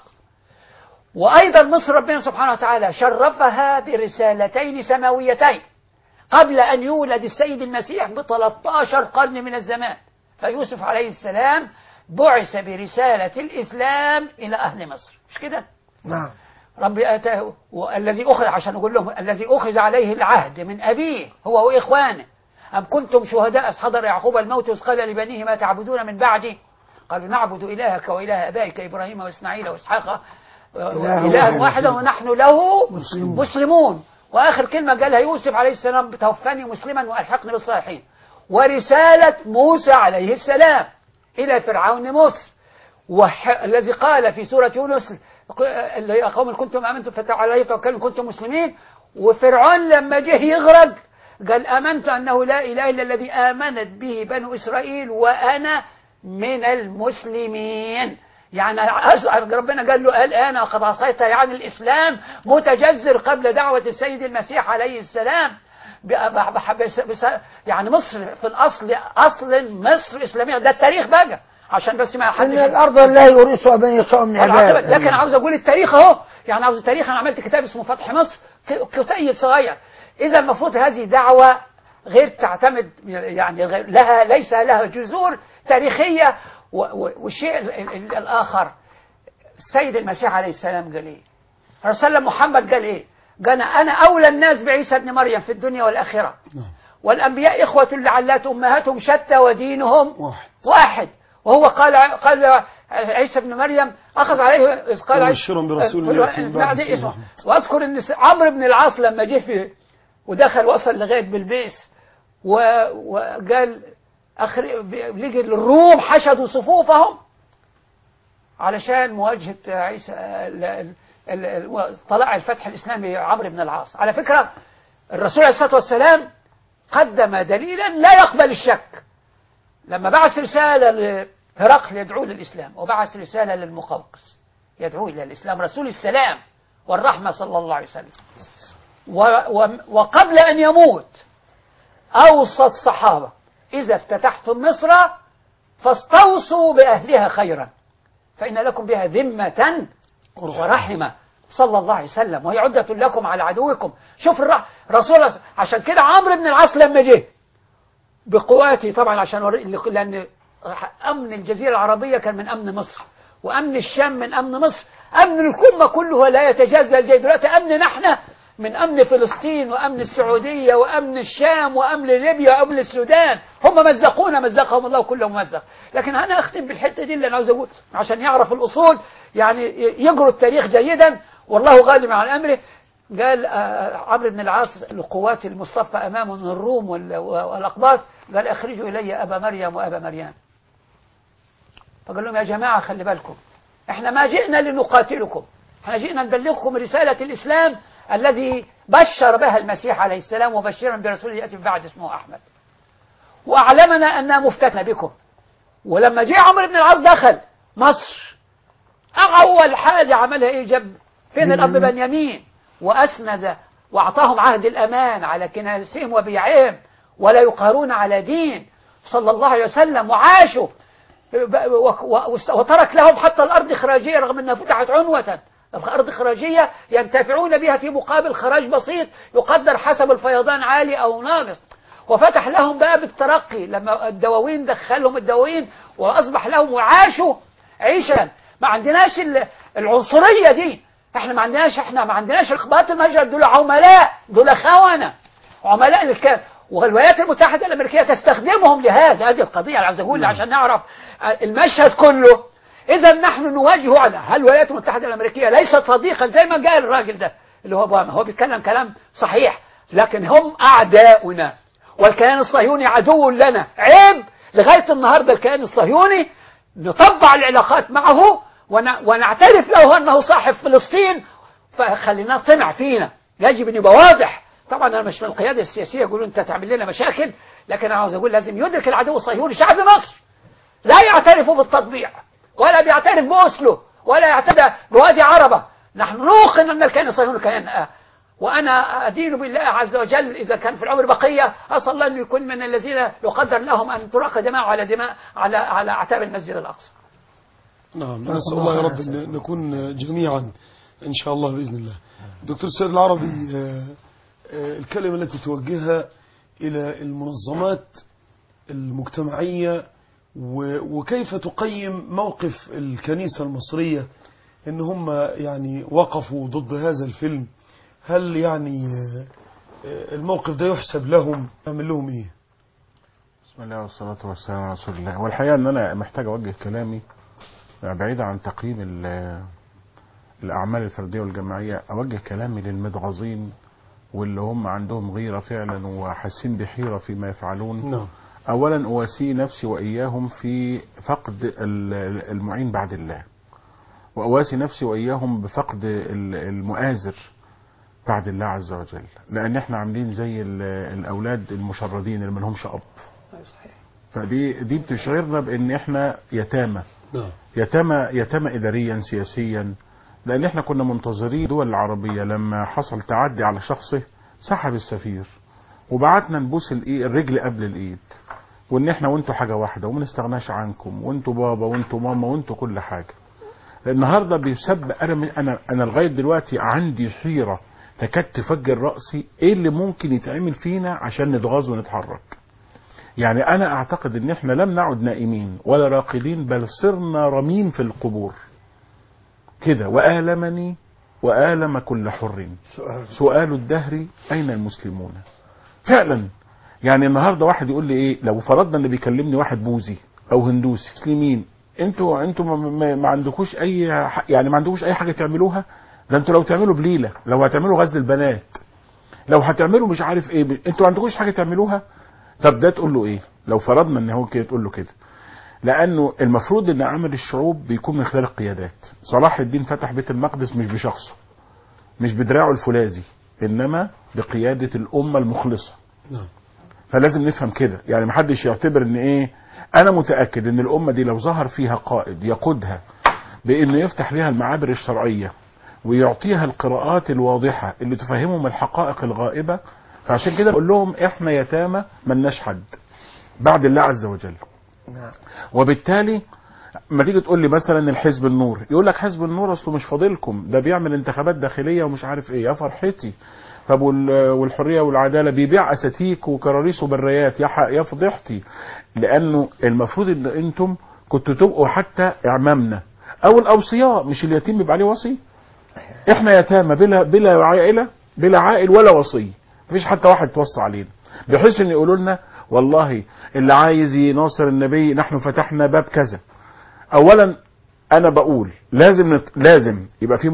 وأيضا مصر ربنا سبحانه وتعالى شرفها برسالتين سماويتين قبل أن يولد السيد المسيح ب 13 قرن من الزمان فيوسف عليه السلام بعث برسالة الإسلام إلى أهل مصر مش كده؟ نعم ربي آتاه والذي أخذ عشان أقول لهم الذي أخذ عليه العهد من أبيه هو وإخوانه أم كنتم شهداء إذ حضر يعقوب الموت إذ قال لبنيه ما تعبدون من بعدي قالوا نعبد إلهك وإله آبائك إبراهيم وإسماعيل وإسحاق إله واحدا ونحن له مسلمون. مسلمون وآخر كلمة قالها يوسف عليه السلام توفني مسلما وألحقني بالصالحين ورسالة موسى عليه السلام إلى فرعون مصر وح... الذي قال في سورة يونس يا قوم كنتم آمنتم فتعالى توكلوا إن كنتم مسلمين وفرعون لما جه يغرق قال آمنت أنه لا إله إلا الذي آمنت به بنو إسرائيل وأنا من المسلمين يعني أز- ربنا قال له الآن وقد عصيت يعني الإسلام متجذر قبل دعوة السيد المسيح عليه السلام ب- ب- بح- بس- بس- يعني مصر في الأصل أصل مصر إسلامية ده التاريخ بقى عشان بس ما إن حدش الأرض لا يورثها من يشاء من والعاقبة عباده لكن عاوز اقول التاريخ اهو يعني عاوز التاريخ انا عملت كتاب اسمه فتح مصر ك- كتيب صغير اذا المفروض هذه دعوه غير تعتمد يعني غير لها ليس لها جذور تاريخيه و- و- والشيء ال- ال- الاخر السيد المسيح عليه السلام قال ايه؟ رسول محمد قال ايه؟ قال انا اولى الناس بعيسى ابن مريم في الدنيا والاخره والانبياء اخوه لعلات امهاتهم شتى ودينهم واحد واحد وهو قال قال عيسى ابن مريم اخذ عليه إذ قال وبشرهم برسول يأتي من بعد بعد اسمه اسمه أحمد. واذكر ان س- عمرو بن العاص لما جه في ودخل وصل لغايه بلبيس و- وقال اخر لقي الروم حشدوا صفوفهم علشان مواجهه عيسى ال- ال- ال- ال- طلع الفتح الاسلامي عمرو بن العاص على فكره الرسول عليه الصلاه والسلام قدم دليلا لا يقبل الشك لما بعث رسالة لهرقل يدعو للإسلام وبعث رسالة للمقوقس يدعو إلى الإسلام رسول السلام والرحمة صلى الله عليه وسلم و و وقبل أن يموت أوصى الصحابة إذا افتتحتم مصر فاستوصوا بأهلها خيرا فإن لكم بها ذمة ورحمة صلى الله عليه وسلم وهي عدة لكم على عدوكم شوف الرح... رسول الله عشان كده عمرو بن العاص لما جه بقواته طبعا عشان وري... لأن أمن الجزيرة العربية كان من أمن مصر وأمن الشام من أمن مصر أمن الكمة كله لا يتجزأ زي دلوقتي أمننا احنا من أمن فلسطين وأمن السعودية وأمن الشام وأمن ليبيا وأمن السودان هم مزقونا مزقهم الله كله ممزق لكن أنا أختم بالحتة دي اللي أنا عاوز أقول عشان يعرف الأصول يعني يقروا التاريخ جيدا والله غالب على أمره قال آه، عمرو بن العاص لقوات المصطفى أمامه من الروم وال- والأقباط قال أخرجوا إلي أبا مريم وأبا مريم فقال لهم يا جماعة خلي بالكم احنا ما جئنا لنقاتلكم احنا جئنا نبلغكم رسالة الإسلام الذي بشر بها المسيح عليه السلام وبشرا برسول يأتي من بعد اسمه أحمد وأعلمنا أننا مفتتنا بكم ولما جه عمرو بن العاص دخل مصر أول حاجة عملها إيه جاب فين الأب بنيامين وأسند وأعطاهم عهد الأمان على كنائسهم وبيعهم ولا يقهرون على دين صلى الله عليه وسلم وعاشوا وترك لهم حتى الأرض إخراجية رغم أنها فتحت عنوة الأرض إخراجية ينتفعون بها في مقابل خراج بسيط يقدر حسب الفيضان عالي أو ناقص وفتح لهم باب الترقي لما الدواوين دخلهم الدواوين وأصبح لهم وعاشوا عيشا ما عندناش العنصرية دي احنا ما عندناش احنا ما عندناش اخباط المجر دول عملاء دول خونة عملاء للكلام والولايات المتحدة الأمريكية تستخدمهم لهذا هذه القضية اللي عاوز أقول عشان نعرف المشهد كله إذا نحن نواجه على هل الولايات المتحدة الأمريكية ليست صديقا زي ما قال الراجل ده اللي هو أوباما هو بيتكلم كلام صحيح لكن هم أعداؤنا والكيان الصهيوني عدو لنا عيب لغاية النهاردة الكيان الصهيوني نطبع العلاقات معه ونعترف له أنه صاحب فلسطين فخلينا طمع فينا يجب أن يبقى واضح طبعا أنا مش من القيادة السياسية يقولون أنت تعمل لنا مشاكل لكن أنا عاوز أقول لازم يدرك العدو الصهيوني شعب مصر لا يعترف بالتطبيع ولا بيعترف بأسلو ولا يعترف بوادي عربة نحن نوقن أن الكيان الصهيوني كيان آه وأنا أدين بالله عز وجل إذا كان في العمر بقية أسأل الله أن يكون من الذين يقدر لهم أن تراق دماء على دماء على على أعتاب المسجد الأقصى نعم نسأل الله يا رب أن نكون جميعا إن شاء الله بإذن الله دكتور سيد العربي الكلمة التي توجهها إلى المنظمات المجتمعية وكيف تقيم موقف الكنيسة المصرية ان هم يعني وقفوا ضد هذا الفيلم هل يعني الموقف ده يحسب لهم اعمل لهم ايه بسم الله والصلاة والسلام على رسول الله والحقيقة ان انا محتاج اوجه كلامي بعيدا عن تقييم الاعمال الفردية والجماعية اوجه كلامي للمتغاظين واللي هم عندهم غيرة فعلا وحاسين بحيرة فيما يفعلون نعم اولا اواسي نفسي واياهم في فقد المعين بعد الله واواسي نفسي واياهم بفقد المؤازر بعد الله عز وجل لان احنا عاملين زي الاولاد المشردين اللي ملهمش اب فدي دي بتشعرنا بان احنا يتامى يتامى يتامى اداريا سياسيا لان احنا كنا منتظرين الدول العربيه لما حصل تعدي على شخصه سحب السفير وبعتنا نبوس الايه الرجل قبل الايد وان احنا وانتوا حاجه واحده وما نستغناش عنكم وانتوا بابا وانتوا ماما وانتوا كل حاجه النهارده بيسب انا انا انا لغايه دلوقتي عندي حيره تكاد تفجر راسي ايه اللي ممكن يتعمل فينا عشان نتغاظ ونتحرك يعني انا اعتقد ان احنا لم نعد نائمين ولا راقدين بل صرنا رمين في القبور كده والمني والم كل حر سؤال سؤال الدهر اين المسلمون فعلا يعني النهارده واحد يقول لي ايه لو فرضنا ان بيكلمني واحد بوذي او هندوسي مسلمين انتوا انتوا ما, ما, ما عندكوش اي يعني ما عندكوش اي حاجه تعملوها ده انتوا لو تعملوا بليله لو هتعملوا غزل البنات لو هتعملوا مش عارف ايه انتوا ما عندكوش حاجه تعملوها طب ده تقول له ايه لو فرضنا ان هو كده تقول له كده لانه المفروض ان عمل الشعوب بيكون من خلال القيادات صلاح الدين فتح بيت المقدس مش بشخصه مش بدراعه الفولاذي انما بقياده الامه المخلصه نعم فلازم نفهم كده يعني محدش يعتبر ان ايه انا متاكد ان الامه دي لو ظهر فيها قائد يقودها بانه يفتح لها المعابر الشرعيه ويعطيها القراءات الواضحه اللي تفهمهم الحقائق الغائبه فعشان كده بقول لهم احنا يتامى ملناش حد بعد الله عز وجل وبالتالي ما تيجي تقول لي مثلا الحزب النور يقول لك حزب النور اصله مش فاضلكم ده بيعمل انتخابات داخليه ومش عارف ايه يا فرحتي طب والحريه والعداله بيبيع اساتيك وكراريس وبريات يا يا فضيحتي لانه المفروض ان انتم كنتوا تبقوا حتى اعمامنا او الاوصياء مش اليتيم بيبقى عليه وصي احنا يتامى بلا بلا عائله بلا عائل ولا وصي مفيش حتى واحد توصى علينا بحيث ان يقولوا لنا والله اللي عايز يناصر النبي نحن فتحنا باب كذا اولا انا بقول لازم نت... لازم يبقى في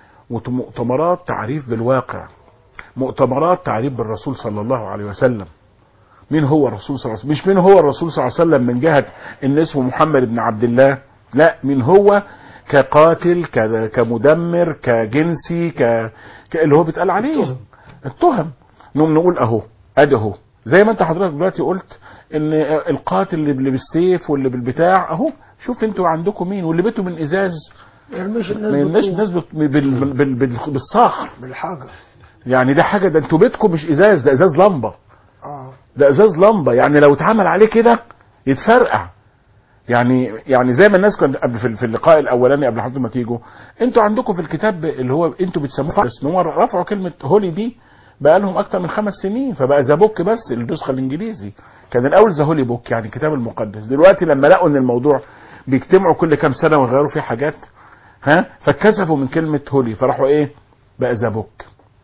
مؤتمرات تعريف بالواقع مؤتمرات تعريف بالرسول صلى الله عليه وسلم مين هو الرسول صلى الله عليه وسلم مش مين هو الرسول صلى الله عليه وسلم من جهة ان اسمه محمد بن عبد الله لا مين هو كقاتل ك- كمدمر كجنسي ك... ك... اللي هو بيتقال عليه التهم, التهم. نقوم نقول اهو ادي اهو زي ما انت حضرتك دلوقتي قلت ان القاتل اللي بالسيف واللي بالبتاع اهو شوف انتوا عندكم مين واللي بيته من ازاز يرميش الناس ما يرميش بالطوب. الناس بال- بال- بال- بال- بالصخر بالحجر يعني ده حاجه ده انتوا بيتكم مش ازاز ده ازاز لمبه اه ده ازاز لمبه يعني لو اتعمل عليه كده يتفرقع يعني يعني زي ما الناس كانت قبل في في اللقاء الاولاني قبل حضرتك ما تيجوا انتوا عندكم في الكتاب اللي هو انتوا بتسموه بس ان هم رفعوا كلمه هولي دي بقى لهم اكتر من خمس سنين فبقى ذا بوك بس النسخه الانجليزي كان الاول ذا هولي بوك يعني الكتاب المقدس دلوقتي لما لقوا ان الموضوع بيجتمعوا كل كام سنه ويغيروا فيه حاجات ها فاتكسفوا من كلمه هولي فراحوا ايه بقى ذا بوك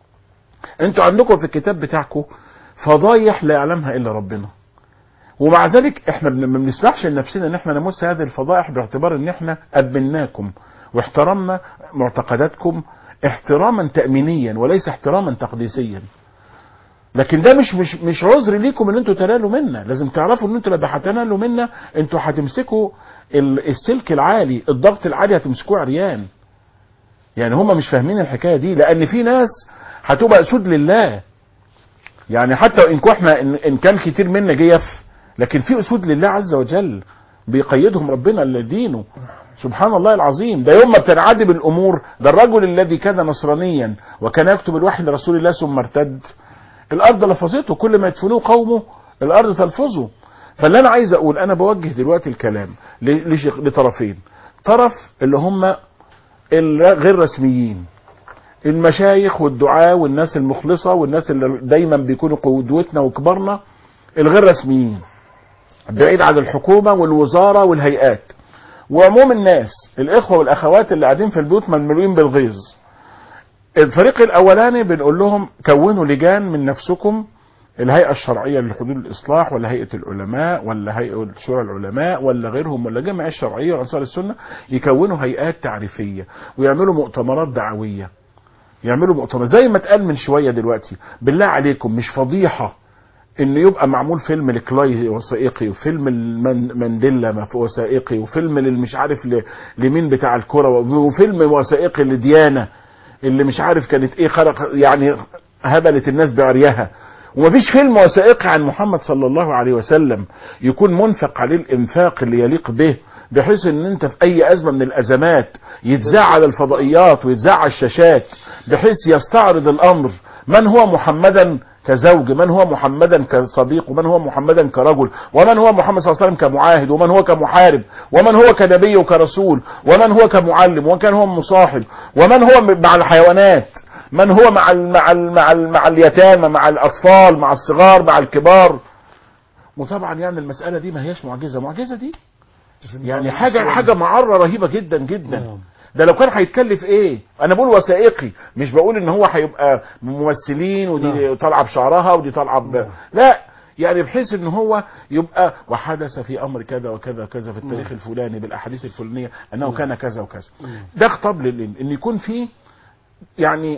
انتوا عندكم في الكتاب بتاعكم فضايح لا يعلمها الا ربنا ومع ذلك احنا بن- ما بنسمحش لنفسنا ان احنا نمس هذه الفضائح باعتبار ان احنا ابناكم واحترمنا معتقداتكم احتراما تأمينيا وليس احتراما تقديسيا لكن ده مش مش مش عذر ليكم ان انتوا تنالوا منا لازم تعرفوا ان انتوا لما هتنالوا منا انتوا هتمسكوا ال- السلك العالي الضغط العالي هتمسكوه عريان يعني هم مش فاهمين الحكايه دي لان في ناس هتبقى اسود لله يعني حتى وان كو احنا ان, إن كان كتير منا جيف لكن في اسود لله عز وجل بيقيدهم ربنا لدينه سبحان الله العظيم ده يوم ما بتنعدم الامور ده الرجل الذي كان نصرانيا وكان يكتب الوحي لرسول الله ثم ارتد الارض لفظته كل ما يدفنوه قومه الارض تلفظه فاللي انا عايز اقول انا بوجه دلوقتي الكلام ل- لشق- لطرفين طرف اللي هم الغير رسميين المشايخ والدعاة والناس المخلصة والناس اللي دايما بيكونوا قدوتنا وكبرنا الغير رسميين بعيد عن الحكومة والوزارة والهيئات وعموم الناس الإخوة والأخوات اللي قاعدين في البيوت مملوئين بالغيظ الفريق الأولاني بنقول لهم كونوا لجان من نفسكم الهيئة الشرعية لحدود الإصلاح ولا هيئة العلماء ولا هيئة شورى العلماء ولا غيرهم ولا جمع الشرعية وأنصار السنة يكونوا هيئات تعريفية ويعملوا مؤتمرات دعوية يعملوا مؤتمر زي ما اتقال من شوية دلوقتي بالله عليكم مش فضيحة ان يبقى معمول فيلم لكلاي وثائقي وفيلم المن- مانديلا مف- وثائقي وفيلم للمش عارف ل- لمين بتاع الكرة وفيلم وثائقي لديانة اللي مش عارف كانت ايه خرق يعني هبلت الناس بعريها ومفيش فيلم وثائقي عن محمد صلى الله عليه وسلم يكون منفق عليه الانفاق اللي يليق به بحيث ان انت في اي ازمه من الازمات يتذاع على الفضائيات ويتذاع على الشاشات بحيث يستعرض الامر من هو محمدا كزوج من هو محمدا كصديق ومن هو محمدا كرجل ومن هو محمد صلى الله عليه وسلم كمعاهد ومن هو كمحارب ومن هو كنبي وكرسول ومن هو كمعلم ومن هو مصاحب ومن هو مع الحيوانات من هو مع ال مع ال مع ال مع اليتامى مع الاطفال مع الصغار مع الكبار وطبعا يعني المساله دي ما هياش معجزه معجزه دي يعني حاجه حاجه معره رهيبه جدا جدا ده لو كان هيتكلف ايه انا بقول وثائقي مش بقول ان هو هيبقى ممثلين ودي طالعه بشعرها ودي طالعه ب... لا يعني بحيث ان هو يبقى وحدث في امر كذا وكذا وكذا في التاريخ الفلاني بالاحاديث الفلانيه انه كان كذا وكذا ده خطاب لل ان يكون في يعني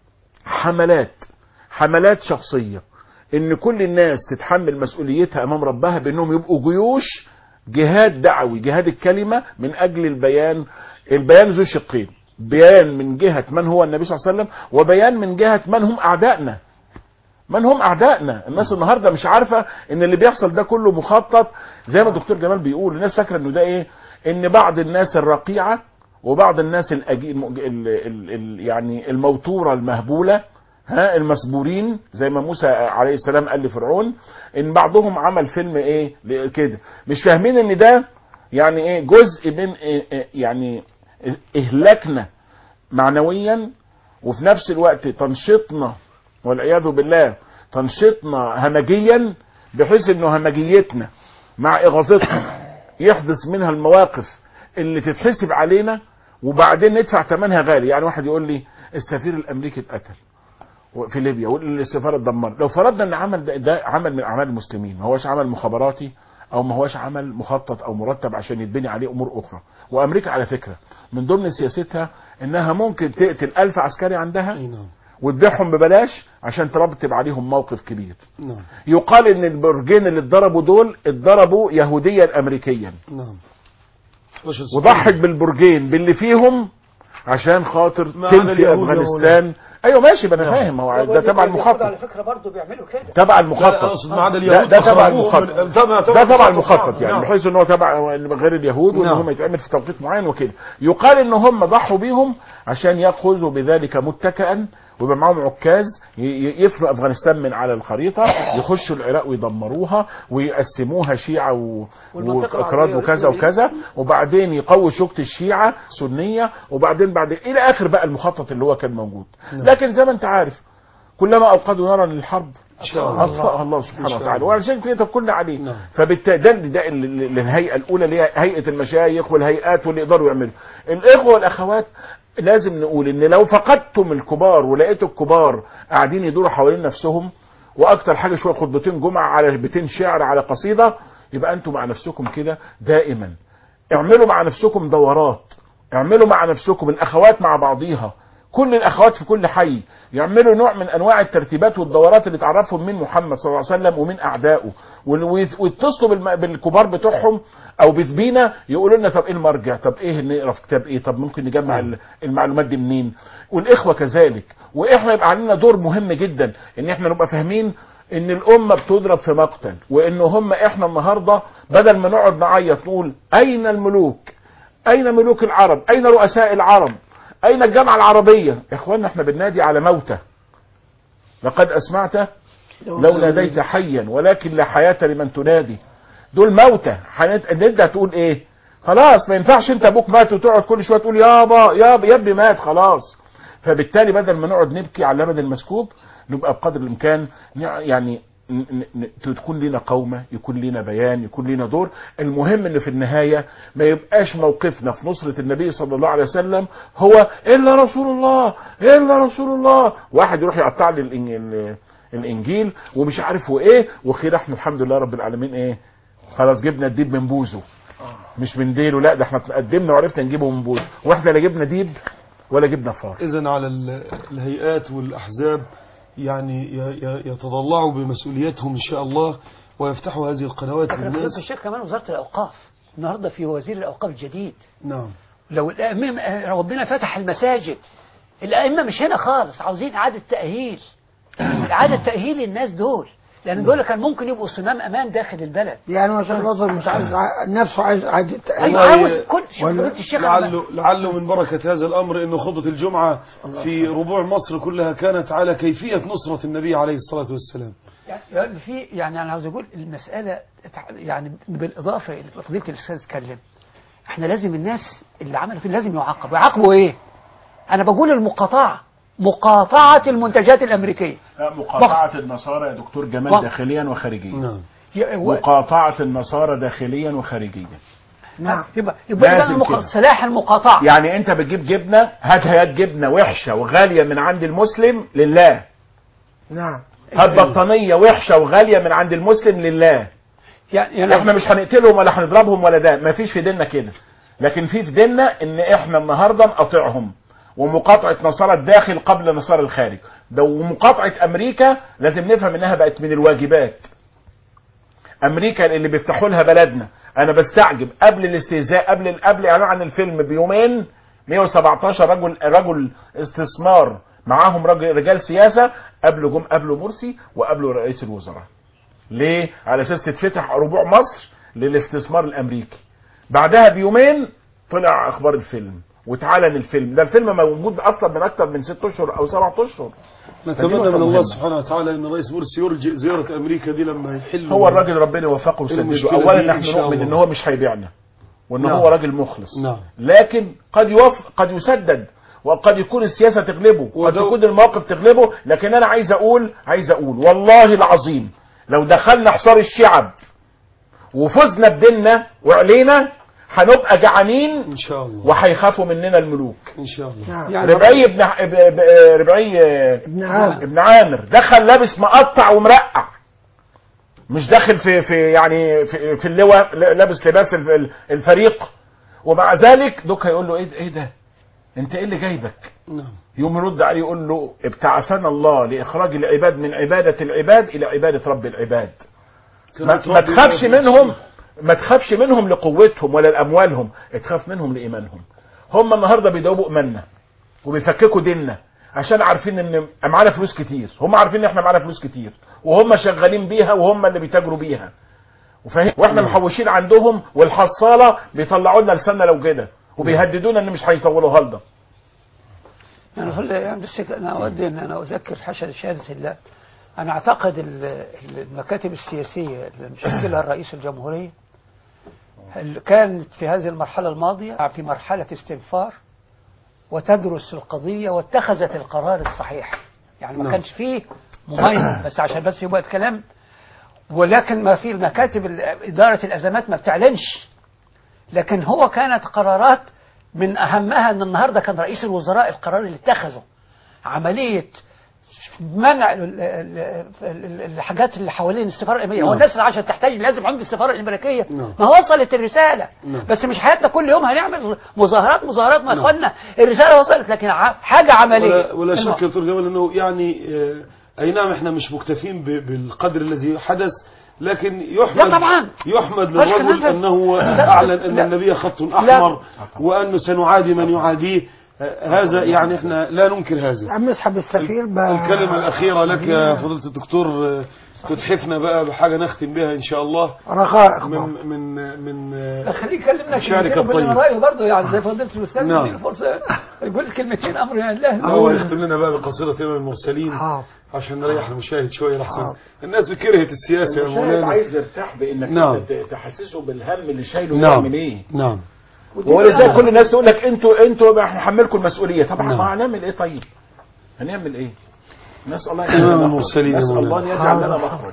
حملات حملات شخصيه ان كل الناس تتحمل مسؤوليتها امام ربها بانهم يبقوا جيوش جهاد دعوي جهاد الكلمه من اجل البيان البيان ذو شقين بيان من جهه من هو النبي صلى الله عليه وسلم وبيان من جهه من هم اعدائنا من هم اعدائنا الناس النهارده مش عارفه ان اللي بيحصل ده كله مخطط زي ما الدكتور جمال بيقول الناس فاكره انه ده ايه ان بعض الناس الرقيعه وبعض الناس الأجي... ال... ال... ال... يعني الموتوره المهبوله ها المسبورين زي ما موسى عليه السلام قال لفرعون ان بعضهم عمل فيلم ايه كده مش فاهمين ان ده يعني ايه جزء من إيه إيه يعني اهلاكنا معنويا وفي نفس الوقت تنشيطنا والعياذ بالله تنشيطنا همجيا بحيث انه همجيتنا مع اغاظتنا يحدث منها المواقف اللي تتحسب علينا وبعدين ندفع ثمنها غالي يعني واحد يقول لي السفير الامريكي اتقتل في ليبيا والسفاره اتدمرت لو فرضنا ان عمل ده, ده عمل من اعمال المسلمين ما هوش عمل مخابراتي او ما هوش عمل مخطط او مرتب عشان يتبني عليه امور اخرى وامريكا على فكره من ضمن سياستها انها ممكن تقتل ألف عسكري عندها وتبيعهم ببلاش عشان ترتب عليهم موقف كبير نعم يقال ان البرجين اللي اتضربوا دول اتضربوا يهوديا امريكيا نعم وضحت بالبرجين باللي فيهم عشان خاطر ما عدا تنفي اليهود يا افغانستان ايوه ماشي ما انا فاهم هو ده تبع المخطط على فكره برضه بيعملوا كده تبع لا، المخطط أقصد ما عدا ده, اليهود ده تبع أخرجوهم المخطط من- تبع- تبع ده تبع المخطط. المخطط يعني نعم. بحيث ان هو تبع غير اليهود وان نعم. هم يتعمل في توقيت معين وكده يقال ان هم ضحوا بيهم عشان ياخذوا بذلك متكئا ويبقى معاهم عكاز ي- ي- يفنوا افغانستان من على الخريطه يخشوا العراق ويدمروها ويقسموها شيعه و... والمنطقة واكراد العربية وكذا والإسلامية. وكذا وبعدين يقوي شوكه الشيعه سنيه وبعدين بعد الى اخر بقى المخطط اللي هو كان موجود لكن زي ما انت عارف كلما اوقدوا نارا للحرب شاء الله. اطفاها الله إن سبحانه شاء وتعالى الله. وعشان كده توكلنا عليه نعم. فبالتالي ده ده ال- ال- الهيئه الاولى اللي هي هيئه المشايخ والهيئات واللي يقدروا يعملوا الاخوه والاخوات لازم نقول ان لو فقدتم الكبار ولقيتوا الكبار قاعدين يدوروا حوالين نفسهم واكتر حاجه شويه خطبتين جمعه على بيتين شعر على قصيده يبقى انتوا مع نفسكم كده دائما اعملوا مع نفسكم دورات اعملوا مع نفسكم الاخوات مع بعضيها كل الاخوات في كل حي يعملوا نوع من انواع الترتيبات والدورات اللي تعرفهم من محمد صلى الله عليه وسلم ومن اعدائه وال- ويت- ويتصلوا بالم- بالكبار بتوعهم او بذبينا يقولوا لنا طب ايه المرجع طب ايه نقرا في كتاب ايه طب ممكن نجمع ال- المعلومات دي منين والاخوه كذلك واحنا يبقى علينا دور مهم جدا ان احنا نبقى فاهمين ان الامه بتضرب في مقتل وان هم احنا النهارده بدل ما نقعد نعيط نقول اين الملوك اين ملوك العرب اين رؤساء العرب اين الجامعه العربيه يا اخوانا احنا بننادي على موتى لقد اسمعت لو ناديت حيا ولكن لا حياه لمن تنادي دول موتى هنت- نبدا تقول ايه خلاص ما ينفعش انت ابوك مات وتقعد كل شويه تقول يابا يابا يا ابني مات خلاص فبالتالي بدل ما نقعد نبكي على اللبن المسكوب نبقى بقدر الامكان نع- يعني ن- ن- ن- تكون لنا قومة يكون لنا بيان يكون لنا دور المهم ان في النهاية ما يبقاش موقفنا في نصرة النبي صلى الله عليه وسلم هو الا رسول الله الا رسول الله واحد يروح يقطع لي الإن- الانجيل ومش عارف هو ايه وخير احنا الحمد لله رب العالمين ايه خلاص جبنا الديب من بوزه مش من ديله لا ده احنا قدمنا وعرفنا نجيبه من بوزه واحنا لا جبنا ديب ولا جبنا فار إذا على ال- الهيئات والأحزاب يعني ي- ي- يتضلعوا بمسؤوليتهم إن شاء الله ويفتحوا هذه القنوات فضيلة للناس الشيخ كمان وزارة الأوقاف النهاردة في وزير الأوقاف الجديد نعم لو الأئمة ربنا فتح المساجد الأئمة مش هنا خالص عاوزين إعادة تأهيل إعادة تأهيل الناس دول لأن دول كان ممكن يبقوا صمام أمان داخل البلد يعني ما شاء الله نظر مش عايز ع- نفسه عايز عايز أيوة عاوز كل شوف ولا- فضيلة الشيخ لعله, لعله من بركة هذا الأمر أن خطبة الجمعة في ربوع مصر كلها كانت على كيفية نصرة النبي عليه الصلاة والسلام يعني في يعني انا عاوز اقول المساله اتع- يعني بالاضافه الى فضيله الاستاذ اتكلم احنا لازم الناس اللي عملوا كده لازم يعاقبوا يعاقبوا ايه؟ انا بقول المقاطعه مقاطعه المنتجات الامريكيه لا مقاطعة النصارى يا دكتور جمال بخ- داخليا وخارجيا نعم ي- و- مقاطعة النصارى داخليا وخارجيا نعم يبقى يبقى ده لازم المق... كده. سلاح المقاطعه يعني انت بتجيب جبنة هات هات جبنة وحشة وغالية من عند المسلم لله نعم هات بطانية وحشة وغالية من عند المسلم لله يعني يعني احنا مش هنقتلهم ولا هنضربهم ولا ده ما فيش في ديننا كده لكن في في ديننا ان احنا النهارده نقاطعهم ومقاطعه نصارى الداخل قبل نصارى الخارج ده ومقاطعه امريكا لازم نفهم انها بقت من الواجبات امريكا اللي بيفتحوا لها بلدنا انا بستعجب قبل الاستهزاء قبل قبل اعلان عن الفيلم بيومين 117 رجل رجل استثمار معاهم رجل رجال سياسه قبل جم قبلوا مرسي وقبلوا رئيس الوزراء ليه؟ على اساس تتفتح ربوع مصر للاستثمار الامريكي. بعدها بيومين طلع اخبار الفيلم واتعلن الفيلم، ده الفيلم موجود اصلا من اكتر من ست اشهر او سبعة اشهر. نتمنى فدي من نقطة الله مهمة. سبحانه وتعالى أن الرئيس مرسي يرجئ زيارة أمريكا دي لما يحل هو الراجل ربنا يوفقه ويسدده، المشكلة اولا دي إن نحن شاء نؤمن الله. ان هو مش هيبيعنا. وان نعم. هو راجل مخلص. نعم. لكن قد يوفق قد يسدد وقد يكون السياسه تغلبه قد ودو- تكون المواقف تغلبه لكن انا عايز اقول عايز اقول والله العظيم لو دخلنا حصار الشعب وفزنا بديننا وعلينا هنبقى جعانين إن شاء الله وهيخافوا مننا الملوك إن شاء الله نعم يعني ربعي ابن ع- ب- ب- ربعي ابن عامر ابن عامر دخل لابس مقطع ومرقع مش داخل في في يعني في, في اللواء لابس لباس الف- الفريق ومع ذلك دوك هيقول له ايه ده- ايه ده انت ايه اللي جايبك نعم يوم يرد عليه يقول له ابتعثنا الله لاخراج العباد من عباده العباد الى عباده رب العباد ما, كانت ما ربي تخافش ربي منهم ما تخافش منهم لقوتهم ولا لاموالهم تخاف منهم لايمانهم هم النهارده بيدوبوا ايماننا وبيفككوا ديننا عشان عارفين ان معانا فلوس كتير هم عارفين ان احنا معانا فلوس كتير وهم شغالين بيها وهم اللي بيتاجروا بيها وفاهم واحنا محوشين عندهم والحصاله بيطلعوا لنا لساننا لو كده وبيهددونا ان مش هيطولوها لنا يعني هل يعني بس انا اود ان انا اذكر حشد شهاده الله انا اعتقد ال- ال- المكاتب السياسيه اللي مشكلها الرئيس الجمهوريه اللي كانت في هذه المرحله الماضيه في مرحله استنفار وتدرس القضيه واتخذت القرار الصحيح يعني ما نعم. كانش فيه مميز بس عشان بس يبقى الكلام ولكن ما في المكاتب ال- اداره الازمات ما بتعلنش لكن هو كانت قرارات من أهمها أن النهاردة كان رئيس الوزراء القرار اللي اتخذه عملية منع ال- ال- ال- الحاجات اللي حوالين السفارة الأمريكية هو نعم. الناس اللي عشان تحتاج لازم عند السفارة الأمريكية نعم. ما وصلت الرسالة نعم. بس مش حياتنا كل يوم هنعمل مظاهرات مظاهرات ما نعم. اخوانا الرسالة وصلت لكن ع- حاجة عملية ولا, ولا الم- شك يا دكتور جمال انه يعني آه، اي نعم احنا مش مكتفين ب- بالقدر الذي حدث لكن يحمد لا طبعا. يحمد مش للرجل كلام. انه لا. اعلن ان لا. النبي خط احمر وانه سنعادي من يعاديه آه، هذا يعني احنا لا ننكر هذا عم اسحب السفير بقى الكلمة الأخيرة لك يا فضيلة الدكتور آه، تتحفنا بقى بحاجة نختم بها إن شاء الله رخاء من من من آه، خليه يكلمنا شعرك كلمتين وبين الطيب. رأيه برضه يعني زي فضيلة الأستاذ نعم. نديله فرصة يقول كلمتين أمر يعني الله هو يختم لنا بقى بقصيدة إمام المرسلين عشان نريح المشاهد شوية لحسن الناس بكرهت السياسة يا المشاهد مولانا عايز يرتاح بانك نعم. انت ت- تحسسه بالهم اللي شايله نعم يعمل ايه نعم ولذلك كل الناس تقول لك انتوا انتوا احنا هنحملكم المسؤوليه طبعا نعم. ما هنعمل ايه طيب هنعمل ايه نسال الله إمام يجعل لنا المرسلين يا مخرج. نسال الله ان مولانا. يجعل لنا مخرج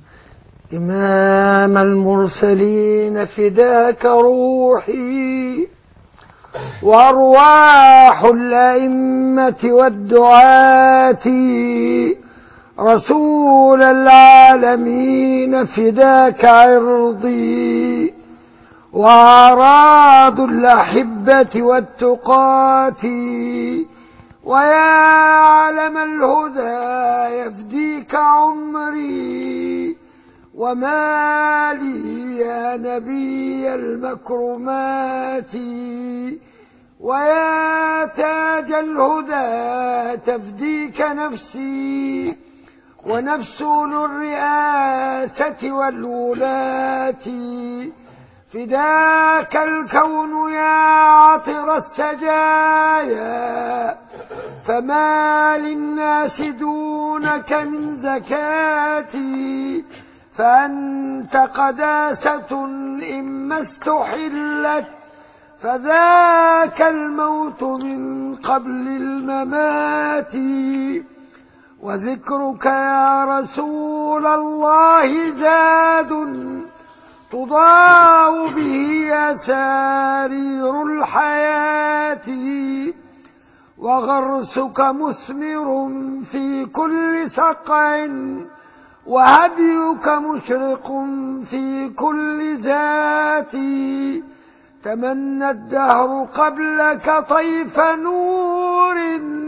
إمام المرسلين فداك روحي وأرواح الأئمة والدعاة رسول العالمين فداك عرضي وأعراض الأحبة والتقاة ويا علم الهدى يفديك عمري وما لي يا نبي المكرمات ويا تاج الهدى تفديك نفسي ونفس ذو الرئاسة والولاة فداك الكون يا عطر السجايا فما للناس دونك من زكاتي فأنت قداسة إما استحلت فذاك الموت من قبل الممات وذكرك يا رسول الله زاد تضاء به أسارير الحياة وغرسك مثمر في كل سقع وهديك مشرق في كل ذات تمنى الدهر قبلك طيف نور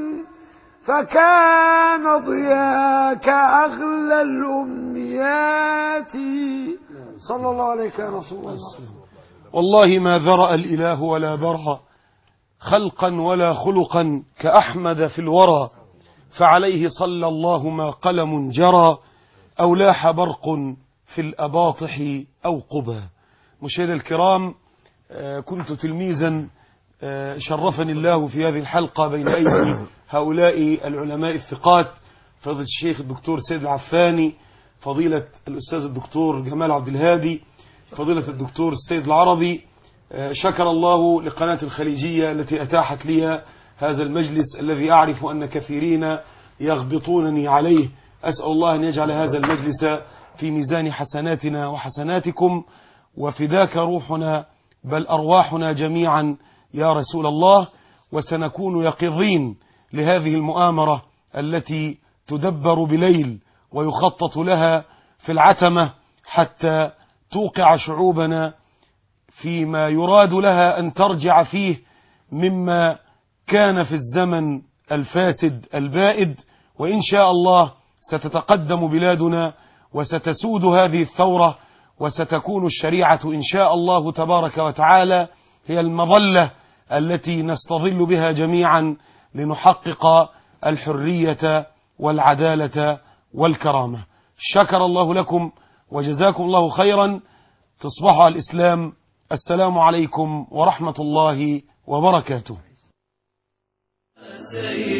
فكان ضياك أغلى الأمنيات صلى الله عليك يا رسول الله والله ما ذرأ الإله ولا برى خلقا ولا خلقا كأحمد في الورى فعليه صلى الله ما قلم جرى أو لاح برق في الأباطح أو قبى مشاهدي الكرام آه، كنت تلميذا آه، شرفني الله في هذه الحلقة بين أيدي هؤلاء العلماء الثقات فضيلة الشيخ الدكتور سيد العفاني فضيلة الأستاذ الدكتور جمال عبد الهادي فضيلة الدكتور السيد العربي آه، شكر الله لقناة الخليجية التي أتاحت لي هذا المجلس الذي أعرف أن كثيرين يغبطونني عليه أسأل الله أن يجعل هذا المجلس في ميزان حسناتنا وحسناتكم وفداك روحنا بل أرواحنا جميعا يا رسول الله وسنكون يقظين لهذه المؤامرة التي تدبر بليل ويخطط لها في العتمة حتى توقع شعوبنا فيما يراد لها أن ترجع فيه مما كان في الزمن الفاسد البائد وإن شاء الله ستتقدم بلادنا وستسود هذه الثورة وستكون الشريعة إن شاء الله تبارك وتعالى هي المظلة التي نستظل بها جميعا لنحقق الحرية والعدالة والكرامة شكر الله لكم وجزاكم الله خيرا تصبحوا على الإسلام السلام عليكم ورحمة الله وبركاته سيد